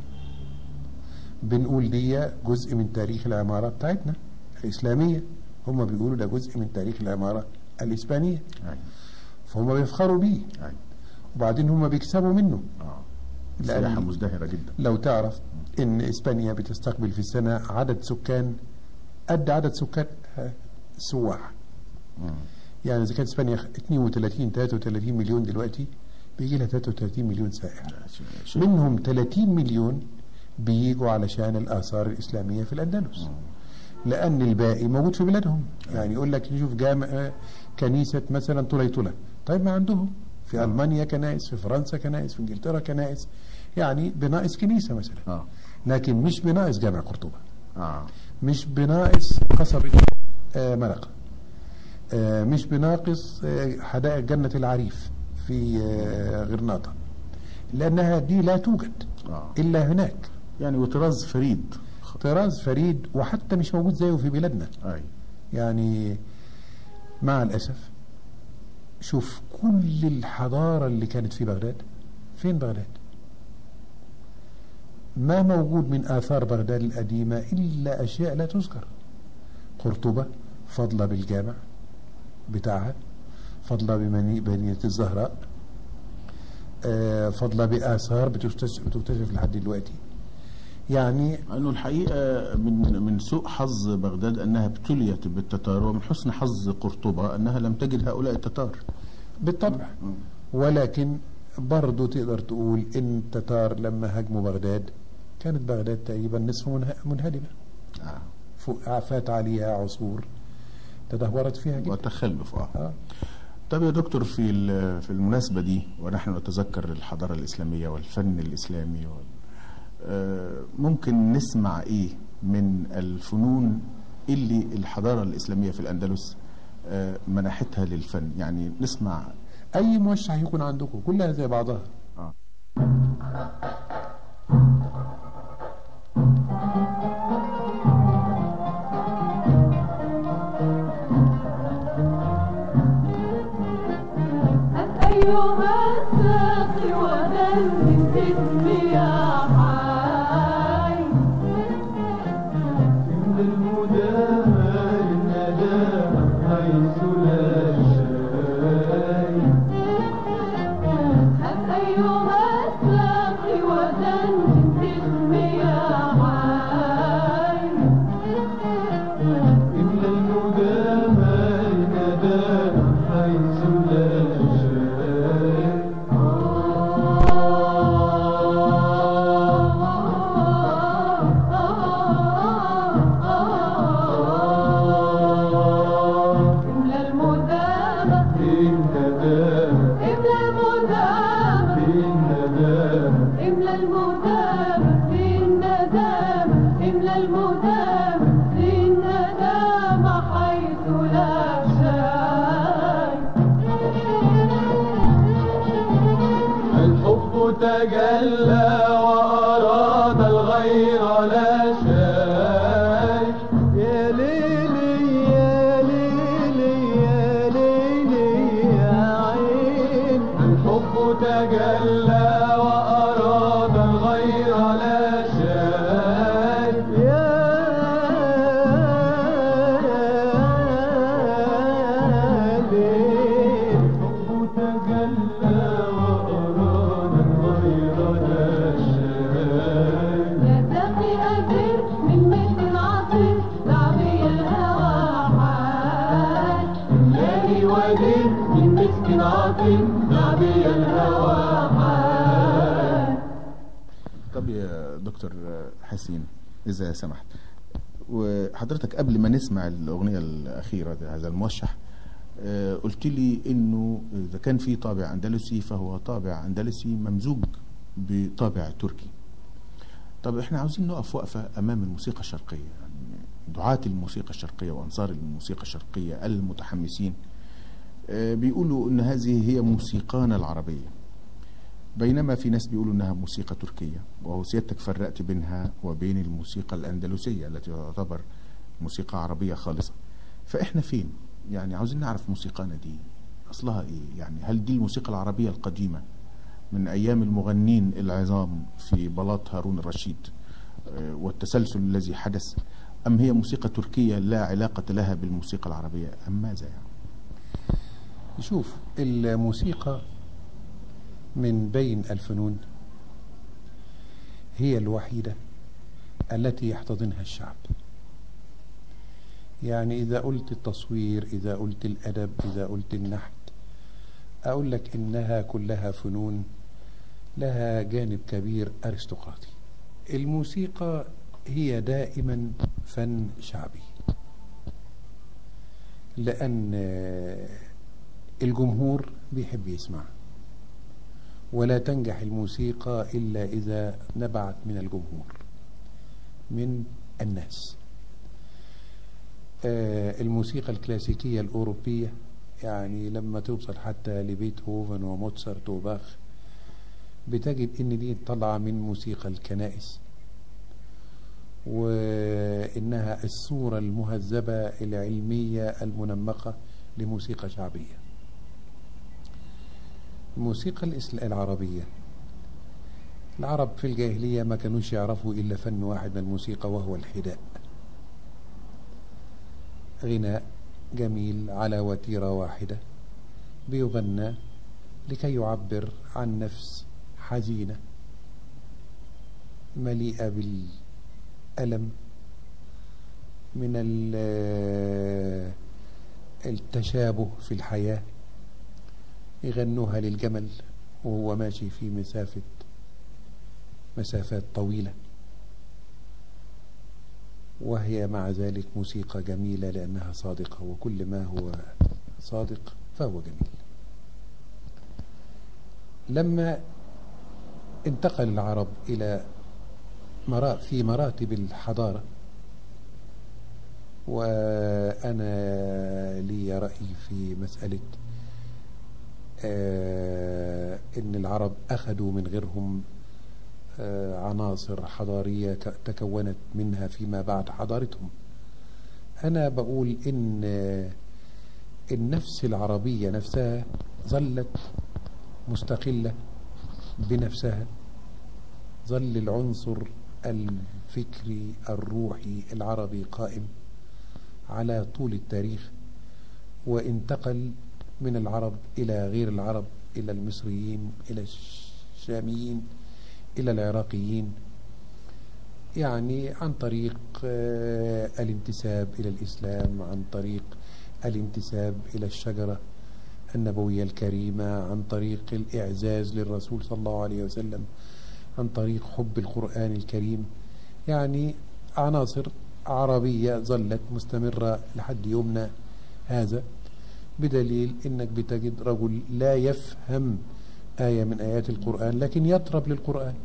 بنقول دي جزء من تاريخ العمارة بتاعتنا الإسلامية هم بيقولوا ده جزء من تاريخ العمارة الإسبانية أيوة. فهم بيفخروا بيه أيوة. وبعدين هم بيكسبوا منه آه. لأن- سياحة مزدهرة جدا لو تعرف إن إسبانيا بتستقبل في السنة عدد سكان قد عدد سكان سواح مم. يعني إذا كانت إسبانيا 32 33 مليون دلوقتي بيجي لها 33 مليون سائح لا، شيء- شيء- منهم 30 مليون بيجوا علشان الآثار الإسلامية في الأندلس لأن الباقي موجود في بلادهم يعني يقول لك نشوف جامع آه، كنيسة مثلا طليطلة طيب ما عندهم في ألمانيا كنائس في فرنسا كنائس في إنجلترا كنائس يعني بناقص كنيسة مثلا آه. لكن مش بناقص جامع قرطبة آه. مش بناقص قصبة آه، مرقة آه، مش بناقص آه، حدائق جنة العريف في آه، غرناطة لأنها دي لا توجد آه. إلا هناك يعني وطراز فريد طراز فريد وحتى مش موجود زيه في بلادنا أي يعني مع الأسف شوف كل الحضارة اللي كانت في بغداد فين بغداد ما موجود من آثار بغداد القديمة إلا أشياء لا تذكر قرطبة فضلة بالجامع بتاعها فضلة بمدينة الزهراء آه، فضلة بآثار بتكتشف بتكتشف لحد دلوقتي يعني أنه الحقيقة من من سوء حظ بغداد أنها ابتليت بالتتار ومن حسن حظ قرطبة أنها لم تجد هؤلاء التتار بالطبع ولكن برضو تقدر تقول ان التتار لما هاجموا بغداد كانت بغداد تقريبا نصف منه- منهدمه آه. فوق- فات عليها عصور تدهورت فيها جدا وتخلف آه. آه. طب يا دكتور في ال- في المناسبة دي ونحن نتذكر الحضارة الإسلامية والفن الإسلامي وال- آه، ممكن نسمع إيه من الفنون اللي الحضارة الإسلامية في الأندلس آه، منحتها للفن يعني نسمع اي موشح يكون عندكم كلها زي بعضها آه. أيها الساقي وذل اسمي يا حي إن الهدى للندى حيث لا شيء أيها الساقي وذل اسمي يا حي إن الهدى للندى حيث لا شيء املى المدامة الندى املى المدامة الندى املى المدامة في الندامة املى المدامة في الندامة حيث لا تجلى وأراد الغير لا شيء يا ليلي يا ليلي يا ليلي يا عين الحب تجلى وأراد الغير لا شيء يا ليل الحب تجلى وأراد الغير لا شيء يا ساقي أزر من مثل عصير لعبي الهوى حال ليلي ودين من مسك عاطل نبي الهوى حال طب يا دكتور حسين إذا سمحت وحضرتك قبل ما نسمع الأغنية الأخيرة دي هذا الموشح آه، قلت لي إنه إذا كان في طابع أندلسي فهو طابع أندلسي ممزوج بطابع تركي طب احنا عاوزين نقف وقفة أمام الموسيقى الشرقية يعني دعاة الموسيقى الشرقية وأنصار الموسيقى الشرقية المتحمسين آه، بيقولوا إن هذه هي موسيقانا العربية بينما في ناس بيقولوا انها موسيقى تركيه وهو سيادتك فرقت بينها وبين الموسيقى الاندلسيه التي تعتبر موسيقى عربيه خالصه فاحنا فين يعني عاوزين نعرف موسيقانا دي اصلها ايه يعني هل دي الموسيقى العربيه القديمه من ايام المغنين العظام في بلاط هارون الرشيد آه، والتسلسل الذي حدث ام هي موسيقى تركيه لا علاقه لها بالموسيقى العربيه ام ماذا يعني شوف الموسيقى من بين الفنون هي الوحيدة التي يحتضنها الشعب يعني إذا قلت التصوير إذا قلت الأدب إذا قلت النحت أقول لك إنها كلها فنون لها جانب كبير أرستقراطي الموسيقى هي دائما فن شعبي لأن آه، الجمهور بيحب يسمع ولا تنجح الموسيقى إلا إذا نبعت من الجمهور من الناس آه، الموسيقى الكلاسيكية الأوروبية يعني لما توصل حتى لبيتهوفن وموتسارت وباخ بتجد إن دي طالعة من موسيقى الكنائس وإنها الصورة المهذبة العلمية المنمقة لموسيقى شعبية الموسيقى الإسل- العربية العرب في الجاهلية ما كانوش يعرفوا إلا فن واحد من الموسيقى وهو الحداء غناء جميل على وتيرة واحدة بيغنى لكي يعبر عن نفس حزينة مليئة بالألم من ال- التشابه في الحياه يغنوها للجمل وهو ماشي في مسافة مسافات طويلة وهي مع ذلك موسيقى جميلة لأنها صادقة وكل ما هو صادق فهو جميل لما انتقل العرب إلى مرا في مراتب الحضارة وأنا لي رأي في مسألة آه، ان العرب اخذوا من غيرهم آه، عناصر حضاريه ك- تكونت منها فيما بعد حضارتهم انا بقول ان آه، النفس العربيه نفسها ظلت مستقله بنفسها ظل العنصر الفكري الروحي العربي قائم على طول التاريخ وانتقل من العرب إلى غير العرب إلى المصريين إلى الشاميين إلى العراقيين يعني عن طريق آه، الانتساب إلى الإسلام عن طريق الانتساب إلى الشجرة النبوية الكريمة عن طريق الإعزاز للرسول صلى الله عليه وسلم عن طريق حب القرآن الكريم يعني عناصر عربية ظلت مستمرة لحد يومنا هذا بدليل انك بتجد رجل لا يفهم آية من آيات القرآن لكن يطرب للقرآن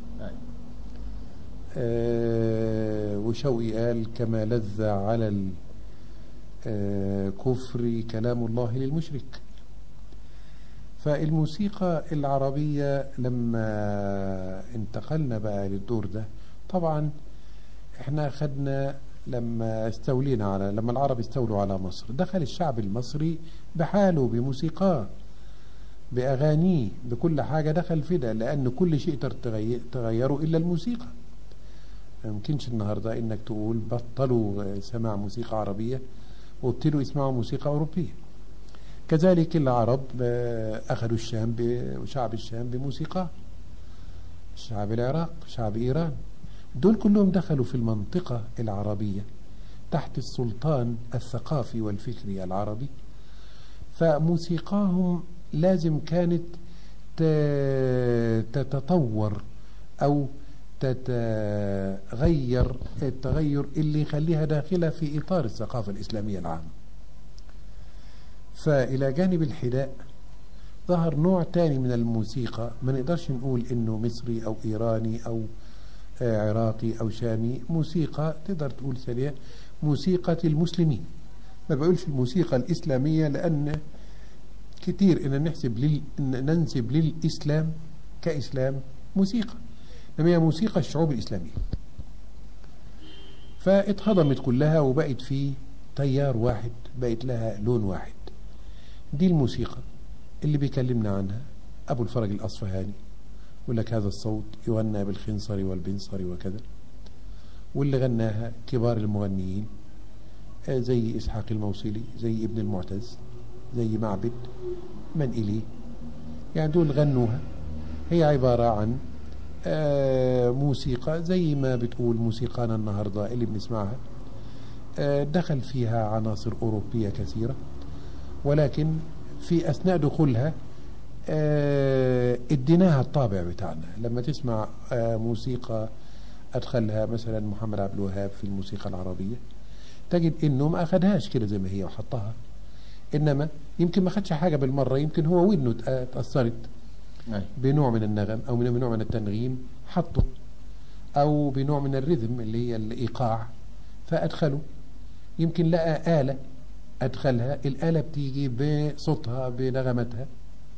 آه وشوقي قال كما لذ على الكفر كلام الله للمشرك فالموسيقى العربية لما انتقلنا بقى للدور ده طبعا احنا خدنا لما استولينا على لما العرب استولوا على مصر دخل الشعب المصري بحاله بموسيقاه بأغانيه بكل حاجة دخل في ده لأن كل شيء تر- تغي- تغيره إلا الموسيقى ما يمكنش النهاردة إنك تقول بطلوا آه، سماع موسيقى عربية وابتدوا يسمعوا موسيقى أوروبية كذلك العرب آه، أخذوا الشام ب- وشعب الشام بموسيقى شعب العراق شعب إيران دول كلهم دخلوا في المنطقة العربية تحت السلطان الثقافي والفكري العربي فموسيقاهم لازم كانت ت- تتطور أو تتغير التغير اللي يخليها داخلة في إطار الثقافة الإسلامية العامة فإلى جانب الحداء ظهر نوع تاني من الموسيقى ما نقدرش نقول إنه مصري أو إيراني أو آه، عراقي أو شامي موسيقى تقدر تقول سريع موسيقى المسلمين ما بقولش الموسيقى الإسلامية لأن كتير إن نحسب لل... إن ننسب للإسلام كإسلام موسيقى إنما هي موسيقى الشعوب الإسلامية فاتهضمت كلها وبقت في تيار واحد بقت لها لون واحد دي الموسيقى اللي بيكلمنا عنها أبو الفرج الأصفهاني يقول لك هذا الصوت يغنى بالخنصر والبنصر وكذا واللي غناها كبار المغنيين آه، زي إسحاق الموصلي زي ابن المعتز زي معبد من إليه يعني دول غنوها هي عبارة عن آه، موسيقى زي ما بتقول موسيقانا النهاردة اللي بنسمعها آه، دخل فيها عناصر أوروبية كثيرة ولكن في أثناء دخولها آه، اديناها الطابع بتاعنا لما تسمع آه، موسيقى أدخلها مثلا محمد عبد الوهاب في الموسيقى العربية تجد إنه ما أخدهاش كده زي ما هي وحطها إنما يمكن ما خدش حاجة بالمرة يمكن هو ودنه اتأ- تأثرت أي. بنوع من النغم أو من بنوع من التنغيم حطه أو بنوع من الرذم اللي هي الإيقاع فأدخله يمكن لقى آلة أدخلها الآلة بتيجي بصوتها بنغمتها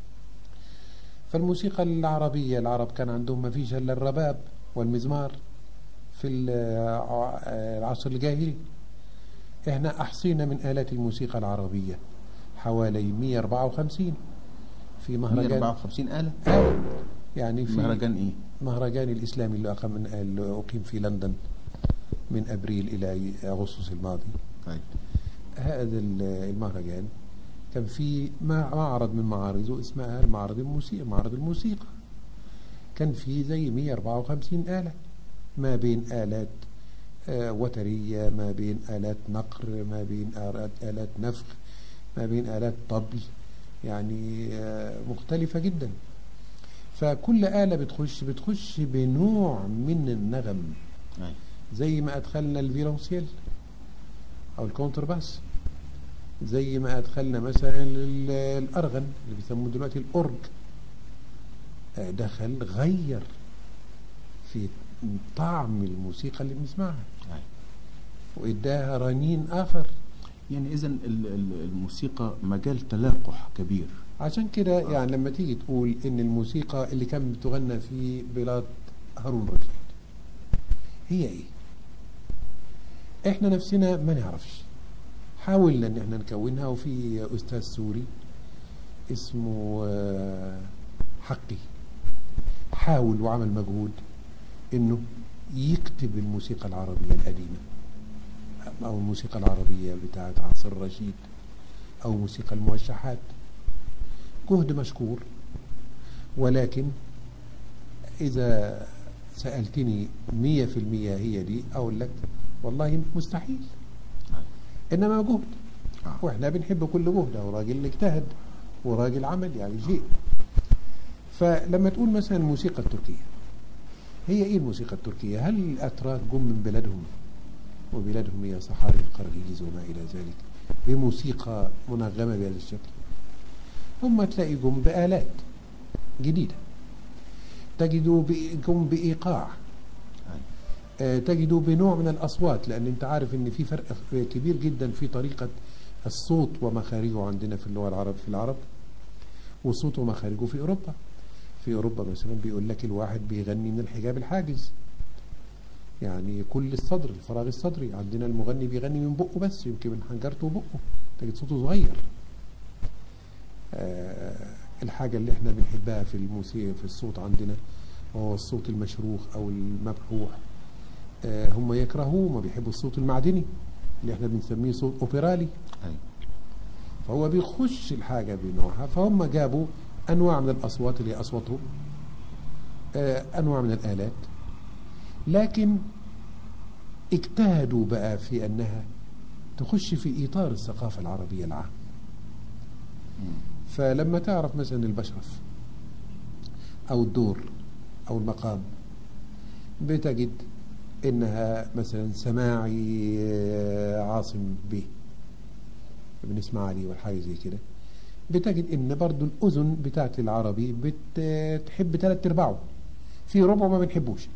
فالموسيقى العربية العرب كان عندهم ما فيش إلا الرباب والمزمار في الع- العصر الجاهلي احنا أحصينا من آلات الموسيقى العربية حوالي 154 في مهرجان 154 آلة آه، يعني في مهرجان إيه؟ مهرجان الإسلامي اللي أقام من اللي أقيم في لندن من أبريل إلى أغسطس الماضي طيب هذا ال- المهرجان كان في مع- معرض من معارضه اسمها المعرض الموسيقى معرض الموسيقى كان في زي 154 آلة ما بين آلات آه، وترية ما بين آلات نقر ما بين آلات, آلات نفخ ما بين آلات طبل يعني آه، مختلفة جدا فكل آلة بتخش بتخش بنوع من النغم أي. زي ما أدخلنا الفيولونسيل أو الكونتر باس زي ما أدخلنا مثلا ال- الأرغن اللي بيسموه دلوقتي الأورج آه، دخل غير في طعم الموسيقى اللي بنسمعها أي. وإداها رنين آخر يعني إذا الموسيقى مجال تلاقح كبير عشان كده يعني لما تيجي تقول إن الموسيقى اللي كان بتغنى في بلاد هارون رشيد هي إيه؟ إحنا نفسنا ما نعرفش حاولنا إن إحنا نكونها وفي أستاذ سوري اسمه آه، حقي حاول وعمل مجهود إنه يكتب الموسيقى العربية القديمة أو الموسيقى العربية بتاعت عصر الرشيد أو موسيقى الموشحات جهد مشكور ولكن إذا سألتني مية في المية هي دي أقول لك والله مستحيل إنما جهد آه. وإحنا بنحب كل جهد أو راجل اجتهد وراجل عمل يعني شيء فلما تقول مثلا الموسيقى التركية هي إيه الموسيقى التركية هل الأتراك جم من بلادهم وبلادهم هي صحاري القرغيز وما إلى ذلك بموسيقى منغمة بهذا الشكل هم تلاقي جم بآلات جديدة تجدوا بإ- جم بإيقاع أي. آه، تجدوا بنوع من الأصوات لأن أنت عارف أن في فرق كبير جدا في طريقة الصوت ومخارجه عندنا في اللغة العرب في العرب وصوته مخارجه في أوروبا في أوروبا مثلا بيقول لك الواحد بيغني من الحجاب الحاجز يعني كل الصدر الفراغ الصدري عندنا المغني بيغني من بقه بس يمكن من حنجرته وبقه تجد صوته صغير آه الحاجة اللي احنا بنحبها في الموسيقى في الصوت عندنا هو الصوت المشروخ أو المبحوح آه هم يكرهوه ما بيحبوا الصوت المعدني اللي احنا بنسميه صوت اوبرالي أيوة. فهو بيخش الحاجة بنوعها فهم جابوا أنواع من الأصوات اللي هي أصواتهم آه، أنواع من الآلات لكن اجتهدوا بقى في أنها تخش في إطار الثقافة العربية العامة فلما تعرف مثلا البشرف أو الدور أو المقام بتجد إنها مثلا سماعي آه، عاصم به ابن اسماعيلي والحاجة زي كده بتجد ان برضو الاذن بتاعت العربي بتحب ثلاث ارباعه في ربع ما بنحبوش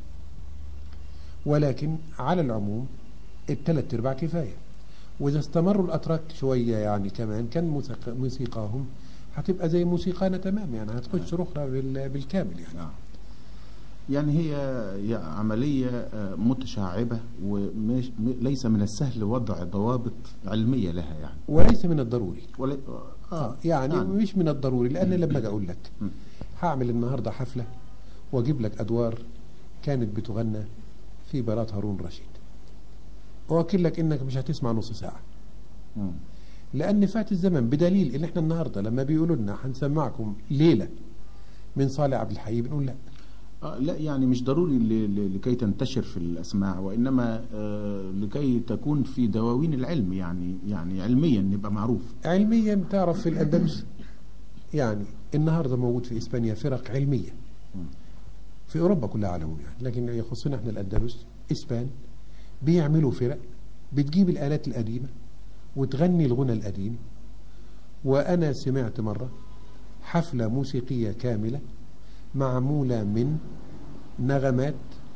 ولكن على العموم الثلاث ارباع كفايه واذا استمروا الاتراك شويه يعني كمان كان موسيقى موسيقاهم هتبقى زي موسيقانا تمام يعني هتخش رخرة بال- بالكامل يعني نعم يعني هي هي عملية آه، متشعبة وليس من السهل وضع ضوابط علمية لها يعني وليس من الضروري ولا اه يعني نعم. مش من الضروري لان لما اجي اقول لك مم. هعمل النهارده حفله واجيب لك ادوار كانت بتغنى في بلاط هارون رشيد واكد لك انك مش هتسمع نص ساعه مم. لان فات الزمن بدليل ان احنا النهارده لما بيقولوا لنا هنسمعكم ليله من صالح عبد الحي بنقول لا آه لا يعني مش ضروري ل- ل- لكي تنتشر في الأسماع وإنما آه لكي تكون في دواوين العلم يعني يعني علميا يبقى معروف علميا تعرف في الاندلس يعني النهارده موجود في اسبانيا فرق علميه في اوروبا كلها على العموم يعني لكن يخصنا احنا الاندلس اسبان بيعملوا فرق بتجيب الالات القديمه وتغني الغنى القديم وانا سمعت مره حفله موسيقيه كامله معموله من نغمات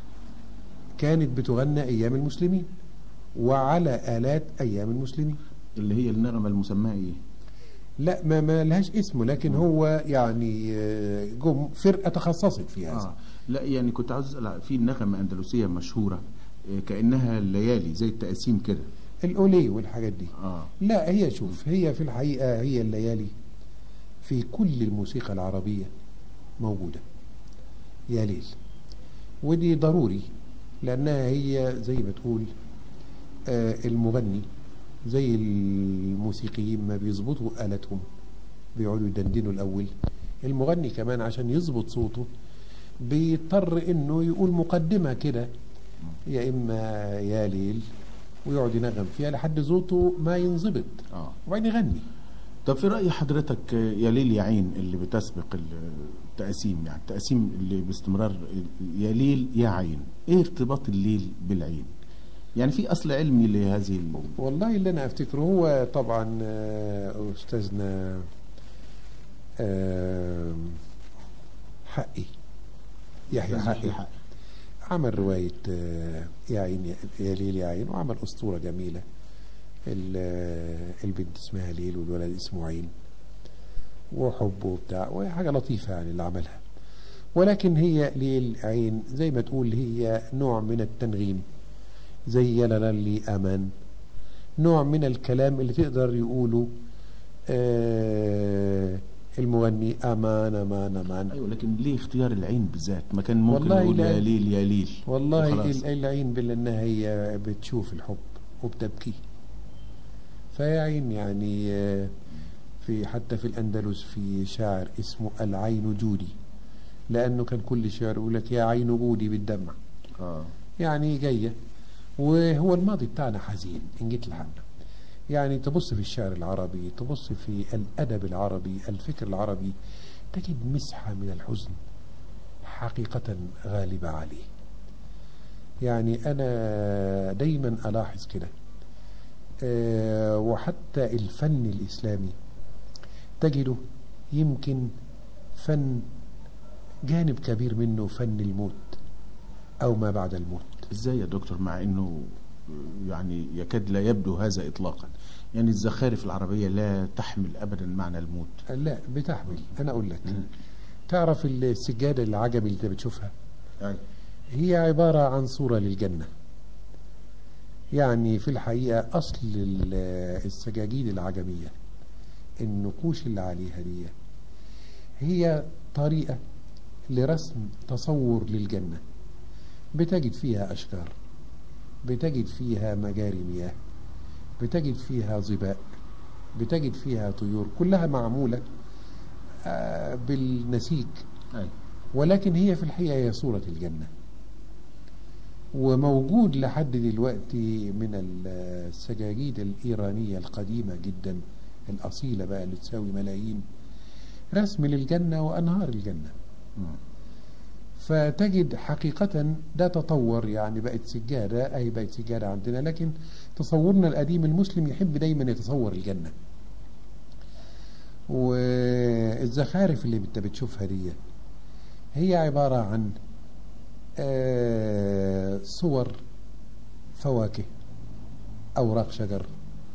كانت بتغنى ايام المسلمين وعلى الات ايام المسلمين اللي هي النغمة المسماة إيه؟ لا ما ما لهاش اسمه لكن هو يعني آه، جم فرقه تخصصت في هذا آه لا يعني كنت عاوز أسأل في نغمة أندلسية مشهورة آه، كأنها الليالي زي التقاسيم كده الاولي والحاجات دي آه لا هي شوف هي في الحقيقه هي الليالي في كل الموسيقى العربيه موجوده يا ليل ودي ضروري لانها هي زي ما تقول آه، المغني زي الموسيقيين ما بيظبطوا آلتهم بيقعدوا يدندنوا الأول المغني كمان عشان يظبط صوته بيضطر انه يقول مقدمة كده يا اما يا ليل ويقعد ينغم فيها لحد صوته ما ينظبط آه وبعدين يغني طب في رأي حضرتك آه، يا ليل يا عين اللي بتسبق التقاسيم يعني التقاسيم اللي باستمرار يا ليل يا عين ايه ارتباط الليل بالعين يعني في اصل علمي لهذه ال... والله اللي انا افتكره هو طبعا آه، استاذنا آه، حقي يحيى حقي حق. عمل رواية آه، يا عين يا- يا ليل يا عين وعمل أسطورة جميلة ال- آه، البنت اسمها ليل والولد اسمه عين وحب وبتاع وهي حاجة لطيفة يعني اللي عملها ولكن هي ليل عين زي ما تقول هي نوع من التنغيم زي يا لا لي أمان نوع من الكلام اللي تقدر يقوله آه المغني أمان أمان أمان ايوه لكن ليه اختيار العين بالذات ما كان ممكن والله نقول لا- يا ليل يا ليل والله وخلاص. ال- العين بالأنها هي بتشوف الحب وبتبكي فيا عين يعني آه، في حتى في الأندلس في شاعر اسمه العين جودي لأنه كان كل شعر يقول لك يا عين جودي بالدمع اه يعني جاية وهو الماضي بتاعنا حزين إن جيت لحقنا يعني تبص في الشعر العربي تبص في الأدب العربي الفكر العربي تجد مسحة من الحزن حقيقة غالبة عليه يعني أنا دايما ألاحظ كده آه، وحتى الفن الإسلامي تجده يمكن فن جانب كبير منه فن الموت أو ما بعد الموت ازاي يا دكتور مع انه يعني يكاد لا يبدو هذا إطلاقا يعني الزخارف العربية لا تحمل أبدا معنى الموت لا بتحمل انا اقول لك تعرف السجاده العجمي اللي انت بتشوفها أي. هي عباره عن صوره للجنه يعني في الحقيقه اصل ال- السجاجيد العجميه النقوش اللي عليها دي هي طريقه لرسم تصور للجنه بتجد فيها اشجار بتجد فيها مجاري مياه بتجد فيها ظباء بتجد فيها طيور كلها معموله آه، بالنسيج أي. ولكن هي في الحقيقة هي صورة الجنة وموجود لحد دلوقتي من السجاجيد الإيرانية القديمة جدا الأصيلة بقى اللي تساوي ملايين رسم للجنة وأنهار الجنة مم. فتجد حقيقة ده تطور يعني بقت سجادة أي بقت سجادة عندنا لكن تصورنا القديم المسلم يحب دايما يتصور الجنة والزخارف اللي انت بتشوفها دي هي عبارة عن آه، صور فواكه أوراق شجر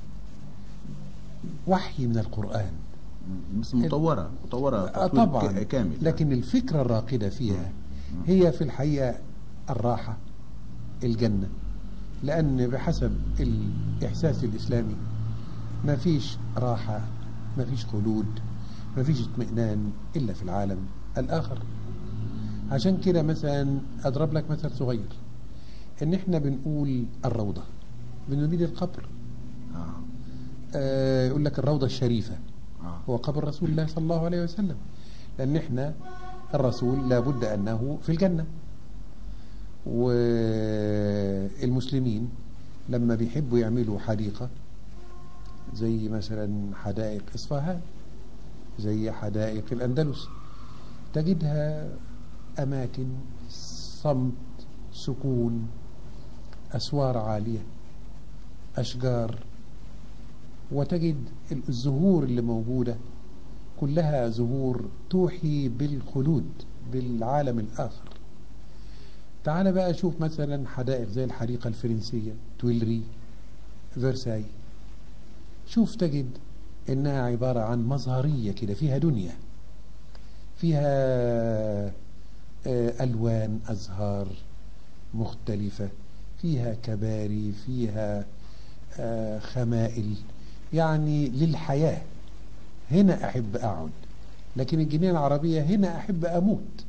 وحي من القرآن مم. بس مطورة مطورة آه، تطوير طبعا ك- كامل لكن الفكرة الراقدة فيها هي في الحقيقة الراحة الجنة لأن بحسب الإحساس الإسلامي ما فيش راحة ما فيش خلود ما فيش اطمئنان إلا في العالم الآخر عشان كده مثلا أضرب لك مثل صغير إن إحنا بنقول الروضة بنريد القبر آه. آه يقول لك الروضة الشريفة آه. هو قبر رسول الله صلى الله عليه وسلم لأن احنا الرسول لابد أنه في الجنة والمسلمين لما بيحبوا يعملوا حديقة زي مثلا حدائق إصفهان زي حدائق الأندلس تجدها أماكن صمت سكون أسوار عالية أشجار وتجد الزهور اللي موجودة كلها زهور توحي بالخلود بالعالم الآخر تعال بقى شوف مثلا حدائق زي الحديقة الفرنسية تويلري فرساي شوف تجد إنها عبارة عن مظهرية كده فيها دنيا فيها آه، ألوان أزهار مختلفة فيها كباري فيها آه، خمائل يعني للحياة هنا أحب أقعد لكن الجنينة العربية هنا أحب أموت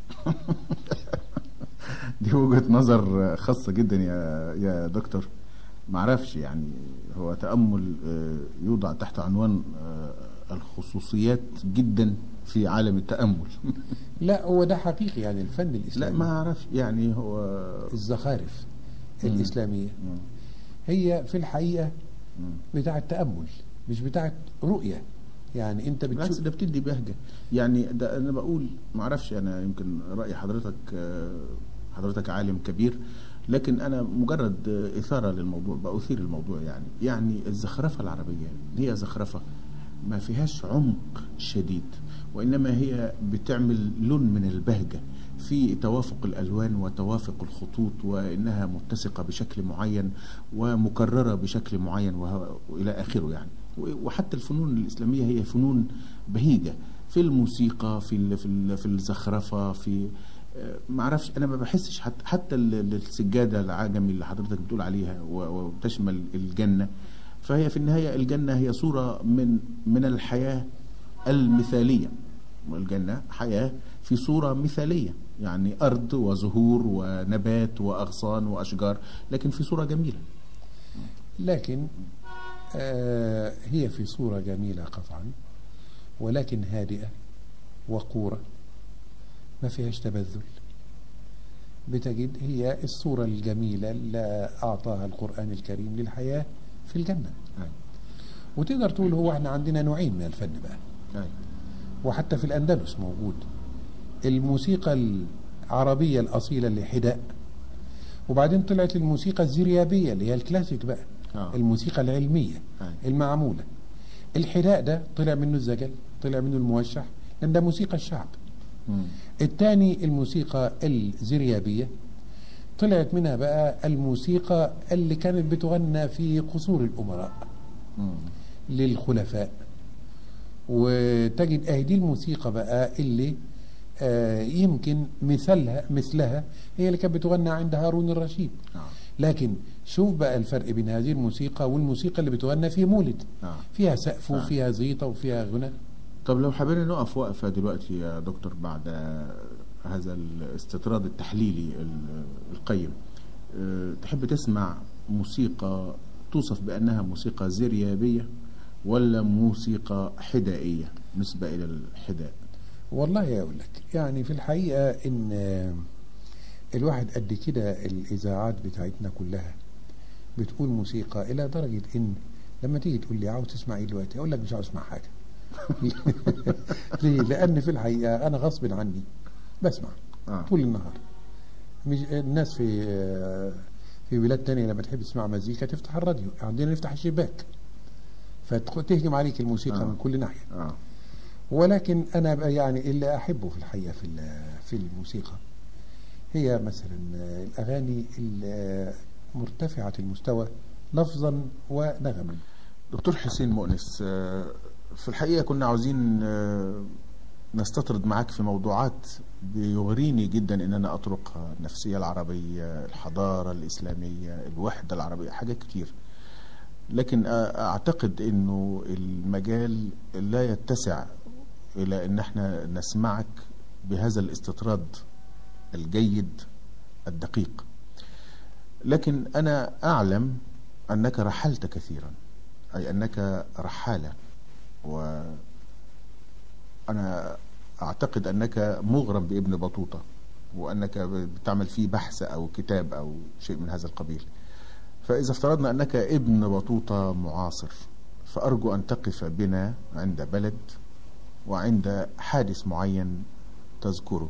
دي وجهة نظر خاصة جدا يا يا دكتور معرفش يعني هو تأمل آه، يوضع تحت عنوان آه، الخصوصيات جدا في عالم التأمل لا هو ده حقيقي يعني الفن لا الإسلامي ما أعرفش يعني هو الزخارف مم. الإسلامية مم. هي في الحقيقة مم. بتاعة تأمل مش بتاعة رؤية يعني أنت بالعكس بتشوف ده بتدي بهجة يعني ده أنا بقول معرفش أنا يمكن رأي حضرتك آه، حضرتك عالم كبير لكن أنا مجرد آه، إثارة للموضوع بأثير الموضوع يعني يعني الزخرفة العربية هي زخرفة ما فيهاش عمق شديد وإنما هي بتعمل لون من البهجة في توافق الألوان وتوافق الخطوط وإنها متسقة بشكل معين ومكررة بشكل معين وه- وإلى آخره يعني و- وحتى الفنون الإسلامية هي فنون بهيجة في الموسيقى في ال- في ال- في الزخرفة في آه، ما اعرفش انا ما بحسش حتى حتى ال- ال- السجاده العجمي اللي حضرتك بتقول عليها و- وتشمل الجنه فهي في النهايه الجنه هي صوره من من الحياه المثاليه والجنه حياه في صوره مثاليه يعني ارض وزهور ونبات واغصان واشجار لكن في صوره جميله لكن آه هي في صورة جميلة قطعا ولكن هادئة وقورة ما فيهاش تبذل بتجد هي الصورة الجميلة اللي أعطاها القرآن الكريم للحياة في الجنة أي. وتقدر تقول هو احنا عندنا نوعين من الفن بقى أي. وحتى في الأندلس موجود الموسيقى العربية الأصيلة اللي حداء وبعدين طلعت الموسيقى الزريابية اللي هي الكلاسيك بقى آه. الموسيقى العلمية أي. المعمولة الحداء ده طلع منه الزجل طلع منه الموشح لأن ده موسيقى الشعب مم. الثاني الموسيقى الزريابية طلعت منها بقى الموسيقى اللي كانت بتغنى في قصور الأمراء مم. للخلفاء وتجد اهي دي الموسيقى بقى اللي آه يمكن مثلها مثلها هي اللي كانت بتغنى عند هارون الرشيد نعم لكن شوف بقى الفرق بين هذه الموسيقى والموسيقى اللي بتغنى في مولد نعم فيها سقف نعم. وفيها زيطة وفيها غنى طب لو حبينا نقف وقفة دلوقتي يا دكتور بعد هذا الاستطراد التحليلي ال- القيم أه، تحب تسمع موسيقى توصف بأنها موسيقى زريابية ولا موسيقى حدائية نسبة إلى الحداء والله أقول لك يعني في الحقيقة إن آه، الواحد قد كده الإذاعات بتاعتنا كلها بتقول موسيقى إلى درجة إن لما تيجي تقول لي عاوز تسمع إيه دلوقتي أقول لك مش عاوز أسمع حاجة ليه؟ لأن في الحقيقة أنا غصب عني بسمع آه. طول النهار مش الناس في آه، في بلاد تانية لما تحب تسمع مزيكا تفتح الراديو عندنا نفتح الشباك فتهجم عليك الموسيقى آه. من كل ناحية آه. ولكن انا بقى يعني اللي احبه في الحقيقه في ال- في الموسيقى هي مثلا الاغاني ال- مرتفعه المستوى لفظا ونغما دكتور حسين مؤنس أه، في الحقيقة كنا عاوزين أه، نستطرد معاك في موضوعات بيغريني جدا ان انا اطرقها النفسية العربية الحضارة الاسلامية الوحدة العربية حاجات كتير لكن أ- اعتقد انه المجال لا يتسع الى ان احنا نسمعك بهذا الاستطراد الجيد الدقيق لكن انا اعلم انك رحلت كثيرا اي انك رحاله و انا اعتقد انك مغرم بابن بطوطه وانك بتعمل فيه بحث او كتاب او شيء من هذا القبيل فاذا افترضنا انك ابن بطوطه معاصر فارجو ان تقف بنا عند بلد وعند حادث معين تذكره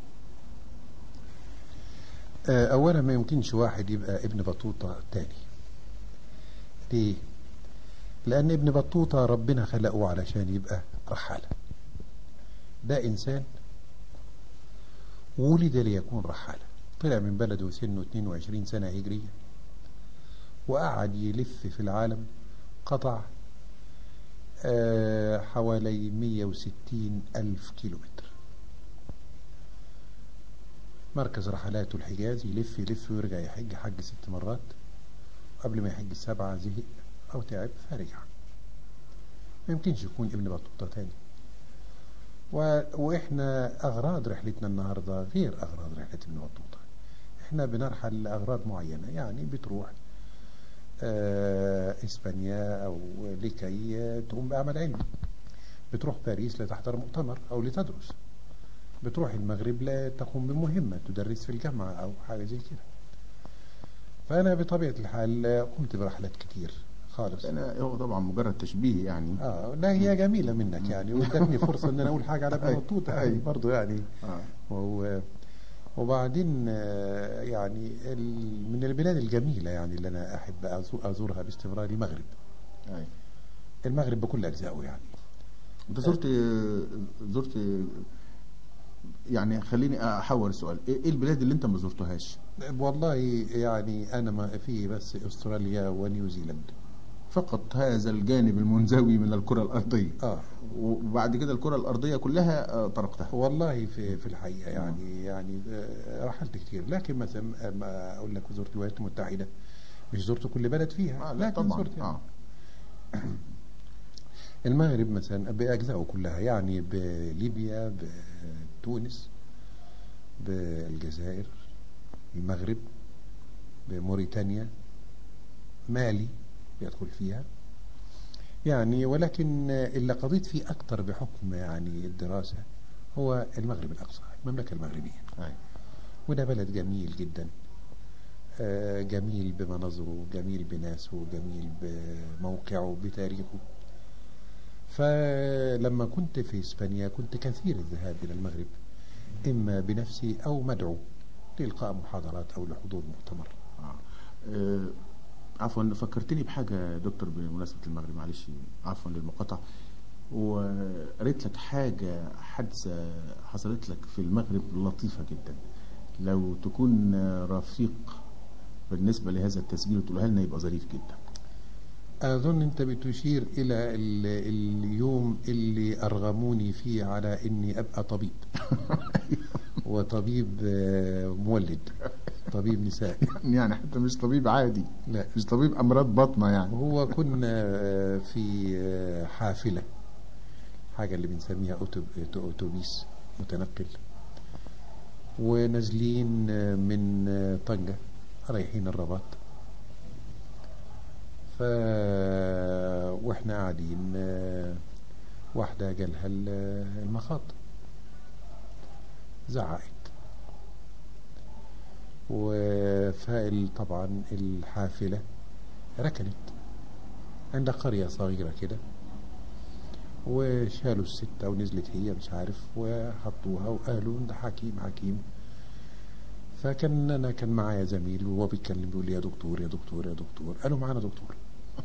آه، اولا ما يمكنش واحد يبقى ابن بطوطه تاني ليه لان ابن بطوطه ربنا خلقه علشان يبقى رحاله ده انسان ولد ليكون رحاله طلع من بلده سنه 22 سنه هجريه وقعد يلف في العالم قطع آه، حوالي 160 ألف كيلومتر مركز رحلاته الحجاز يلف يلف ويرجع يحج حج ست مرات قبل ما يحج السبعة زهق أو تعب فرجع ما يمكنش يكون ابن بطوطة تاني و... وإحنا أغراض رحلتنا النهاردة غير أغراض رحلة ابن بطوطة إحنا بنرحل لأغراض معينة يعني بتروح آه إسبانيا أو لكي تقوم بعمل علمي بتروح باريس لتحضر مؤتمر أو لتدرس بتروح المغرب لا تقوم بمهمة تدرس في الجامعة أو حاجة زي كده فأنا بطبيعة الحال قمت برحلات كتير خالص انا هو طبعا مجرد تشبيه يعني اه لا هي جميلة منك يعني وادتني فرصة ان انا اقول حاجة على ابن أي. بطوطة أي. يعني برضه يعني آه. و- وبعدين آه، يعني ال- من البلاد الجميلة يعني اللي انا احب أزو- ازورها باستمرار المغرب أي. المغرب بكل اجزائه يعني انت زرت زرت يعني خليني احول السؤال ايه إيه البلاد اللي انت ما زرتهاش والله يعني انا ما في بس استراليا ونيوزيلاند فقط هذا الجانب المنزوي من الكرة الأرضية اه وبعد كده الكرة الأرضية كلها آه، طرقتها والله في في الحقيقه يعني يعني آه، رحلت كتير لكن مثلا ما اقول لك زرت الولايات المتحده مش زرت كل بلد فيها آه لا لكن طبعا زرت يعني. آه. المغرب مثلا باجزائه كلها يعني بليبيا بتونس بالجزائر المغرب بموريتانيا مالي بيدخل فيها يعني ولكن اللي قضيت فيه أكثر بحكم يعني الدراسة هو المغرب الأقصى المملكة المغربية أي. وده بلد جميل جدا آه، جميل بمناظره جميل بناسه جميل بموقعه بتاريخه فلما كنت في إسبانيا كنت كثير الذهاب إلى المغرب إما بنفسي أو مدعو لإلقاء محاضرات أو لحضور مؤتمر آه. آه، عفوا فكرتني بحاجة يا دكتور بمناسبة المغرب معلش عفوا للمقاطعة وقريت لك حاجة حادثة حصلت لك في المغرب لطيفة جدا لو تكون آه، رفيق بالنسبة لهذا التسجيل وتقولها لنا يبقى ظريف جدا أظن أنت بتشير إلى ال- اليوم اللي أرغموني فيه على إني أبقى طبيب وطبيب آه، مولد طبيب نساء يعني حتى مش طبيب عادي لا مش طبيب أمراض بطنة يعني هو كنا آه، في آه، حافلة حاجة اللي بنسميها أوتو- أوتو- أوتوبيس متنقل ونازلين آه، من آه، طنجة رايحين الرباط ف واحنا قاعدين آه، واحدة جالها ال- المخاط زعقت وفائل طبعا الحافلة ركنت عند قرية صغيرة كده وشالوا الستة ونزلت هي مش عارف وحطوها وقالوا ده حكيم حكيم فكان انا كان معايا زميل وهو بيتكلم بيقول لي يا دكتور يا دكتور يا دكتور قالوا معانا دكتور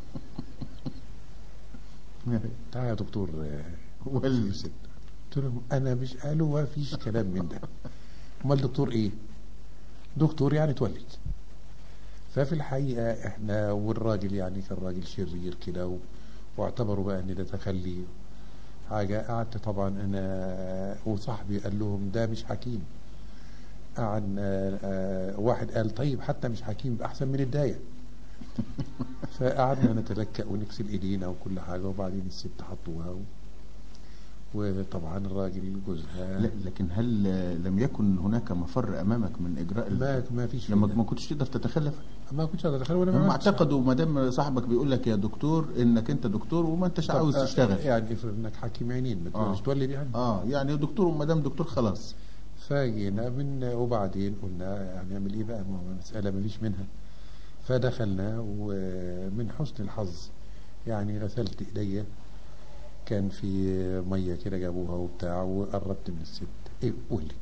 تعالى يا دكتور آه، ولد. الست. قلت لهم انا مش قالوا ما فيش كلام من ده امال دكتور ايه دكتور يعني تولد ففي الحقيقه احنا والراجل يعني كان راجل شرير كده و- واعتبروا بقى ان ده تخلي حاجه قعدت طبعا انا وصاحبي قال لهم ده مش حكيم قعد آه، آه، واحد قال طيب حتى مش حكيم يبقى احسن من الدايه فقعدنا نتلكأ ونغسل ايدينا وكل حاجه وبعدين الست حطوها و... وطبعا الراجل جوزها لا لكن هل آه، لم يكن هناك مفر أمامك من إجراء ال- ما ما فيش لما فينا. ما كنتش تقدر تتخلف ما كنتش اقدر ادخل ولا هم ما عملتش. اعتقدوا ما دام صاحبك بيقول لك يا دكتور انك انت دكتور وما انتش طب، عاوز آه، تشتغل يعني افرض انك حكيم عينين ما آه. تقدرش تولد يعني اه يعني دكتور وما دام دكتور خلاص فجينا من وبعدين قلنا هنعمل ايه بقى ما هو مسألة ما فيش منها فدخلنا ومن حسن الحظ يعني غسلت ايديا كان في ميه كده جابوها وبتاع وقربت من الست ايه ولد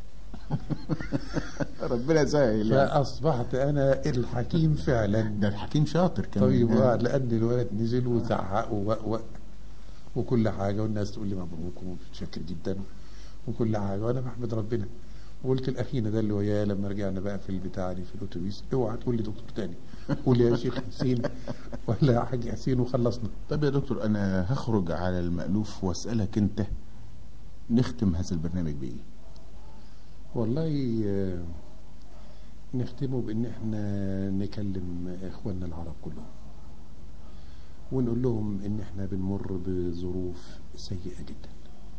ربنا يسهل يعني. فاصبحت انا الحكيم فعلا ده الحكيم شاطر كمان طيب يعني. آه، لان الولد نزل وزعق ووق وكل حاجه والناس تقول لي مبروك ومتشكر جدا وكل حاجه وانا بحمد ربنا وقلت لاخينا ده اللي وياه لما رجعنا بقى في البتاع دي في الاتوبيس اوعى تقول لي دكتور تاني قول يا شيخ حسين ولا يا حاج حسين وخلصنا طب يا دكتور انا هخرج على المألوف واسألك انت نختم هذا البرنامج بايه والله آه، نختمه بان احنا نكلم اخواننا العرب كلهم ونقول لهم ان احنا بنمر بظروف سيئة جدا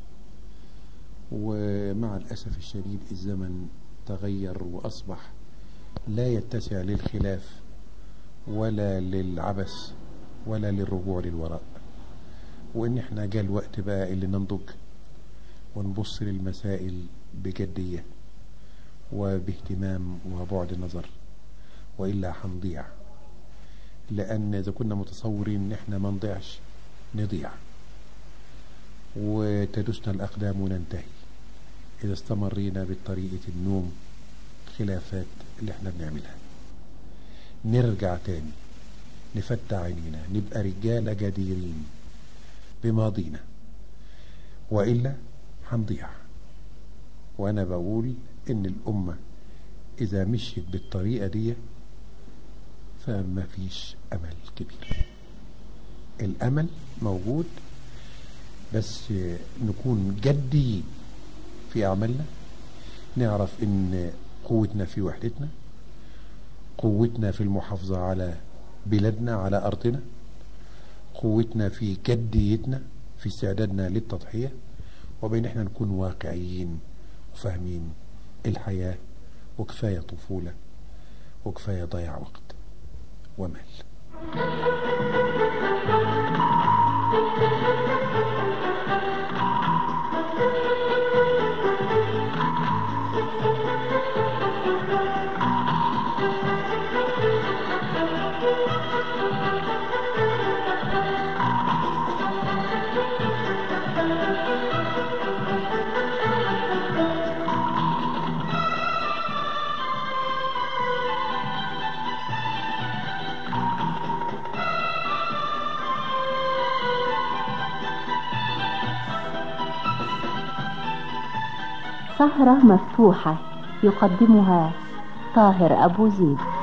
ومع الاسف الشديد الزمن تغير واصبح لا يتسع للخلاف ولا للعبث ولا للرجوع للوراء وان احنا جاء الوقت بقى اللي ننضج ونبص للمسائل بجدية وباهتمام وبعد نظر وإلا هنضيع لأن إذا كنا متصورين إن إحنا ما نضيعش نضيع وتدسنا الأقدام وننتهي إذا استمرينا بطريقة النوم خلافات اللي إحنا بنعملها نرجع تاني نفتح عينينا نبقى رجالة جديرين بماضينا وإلا هنضيع وأنا بقول إن الأمة إذا مشيت بالطريقة دي فما فيش أمل كبير الأمل موجود بس نكون جديين في أعمالنا نعرف إن قوتنا في وحدتنا قوتنا في المحافظة على بلادنا على أرضنا قوتنا في جديتنا في استعدادنا للتضحية وبين احنا نكون واقعيين وفاهمين الحياة وكفاية طفولة وكفاية ضياع وقت ومال سهرة مفتوحة يقدمها طاهر أبو زيد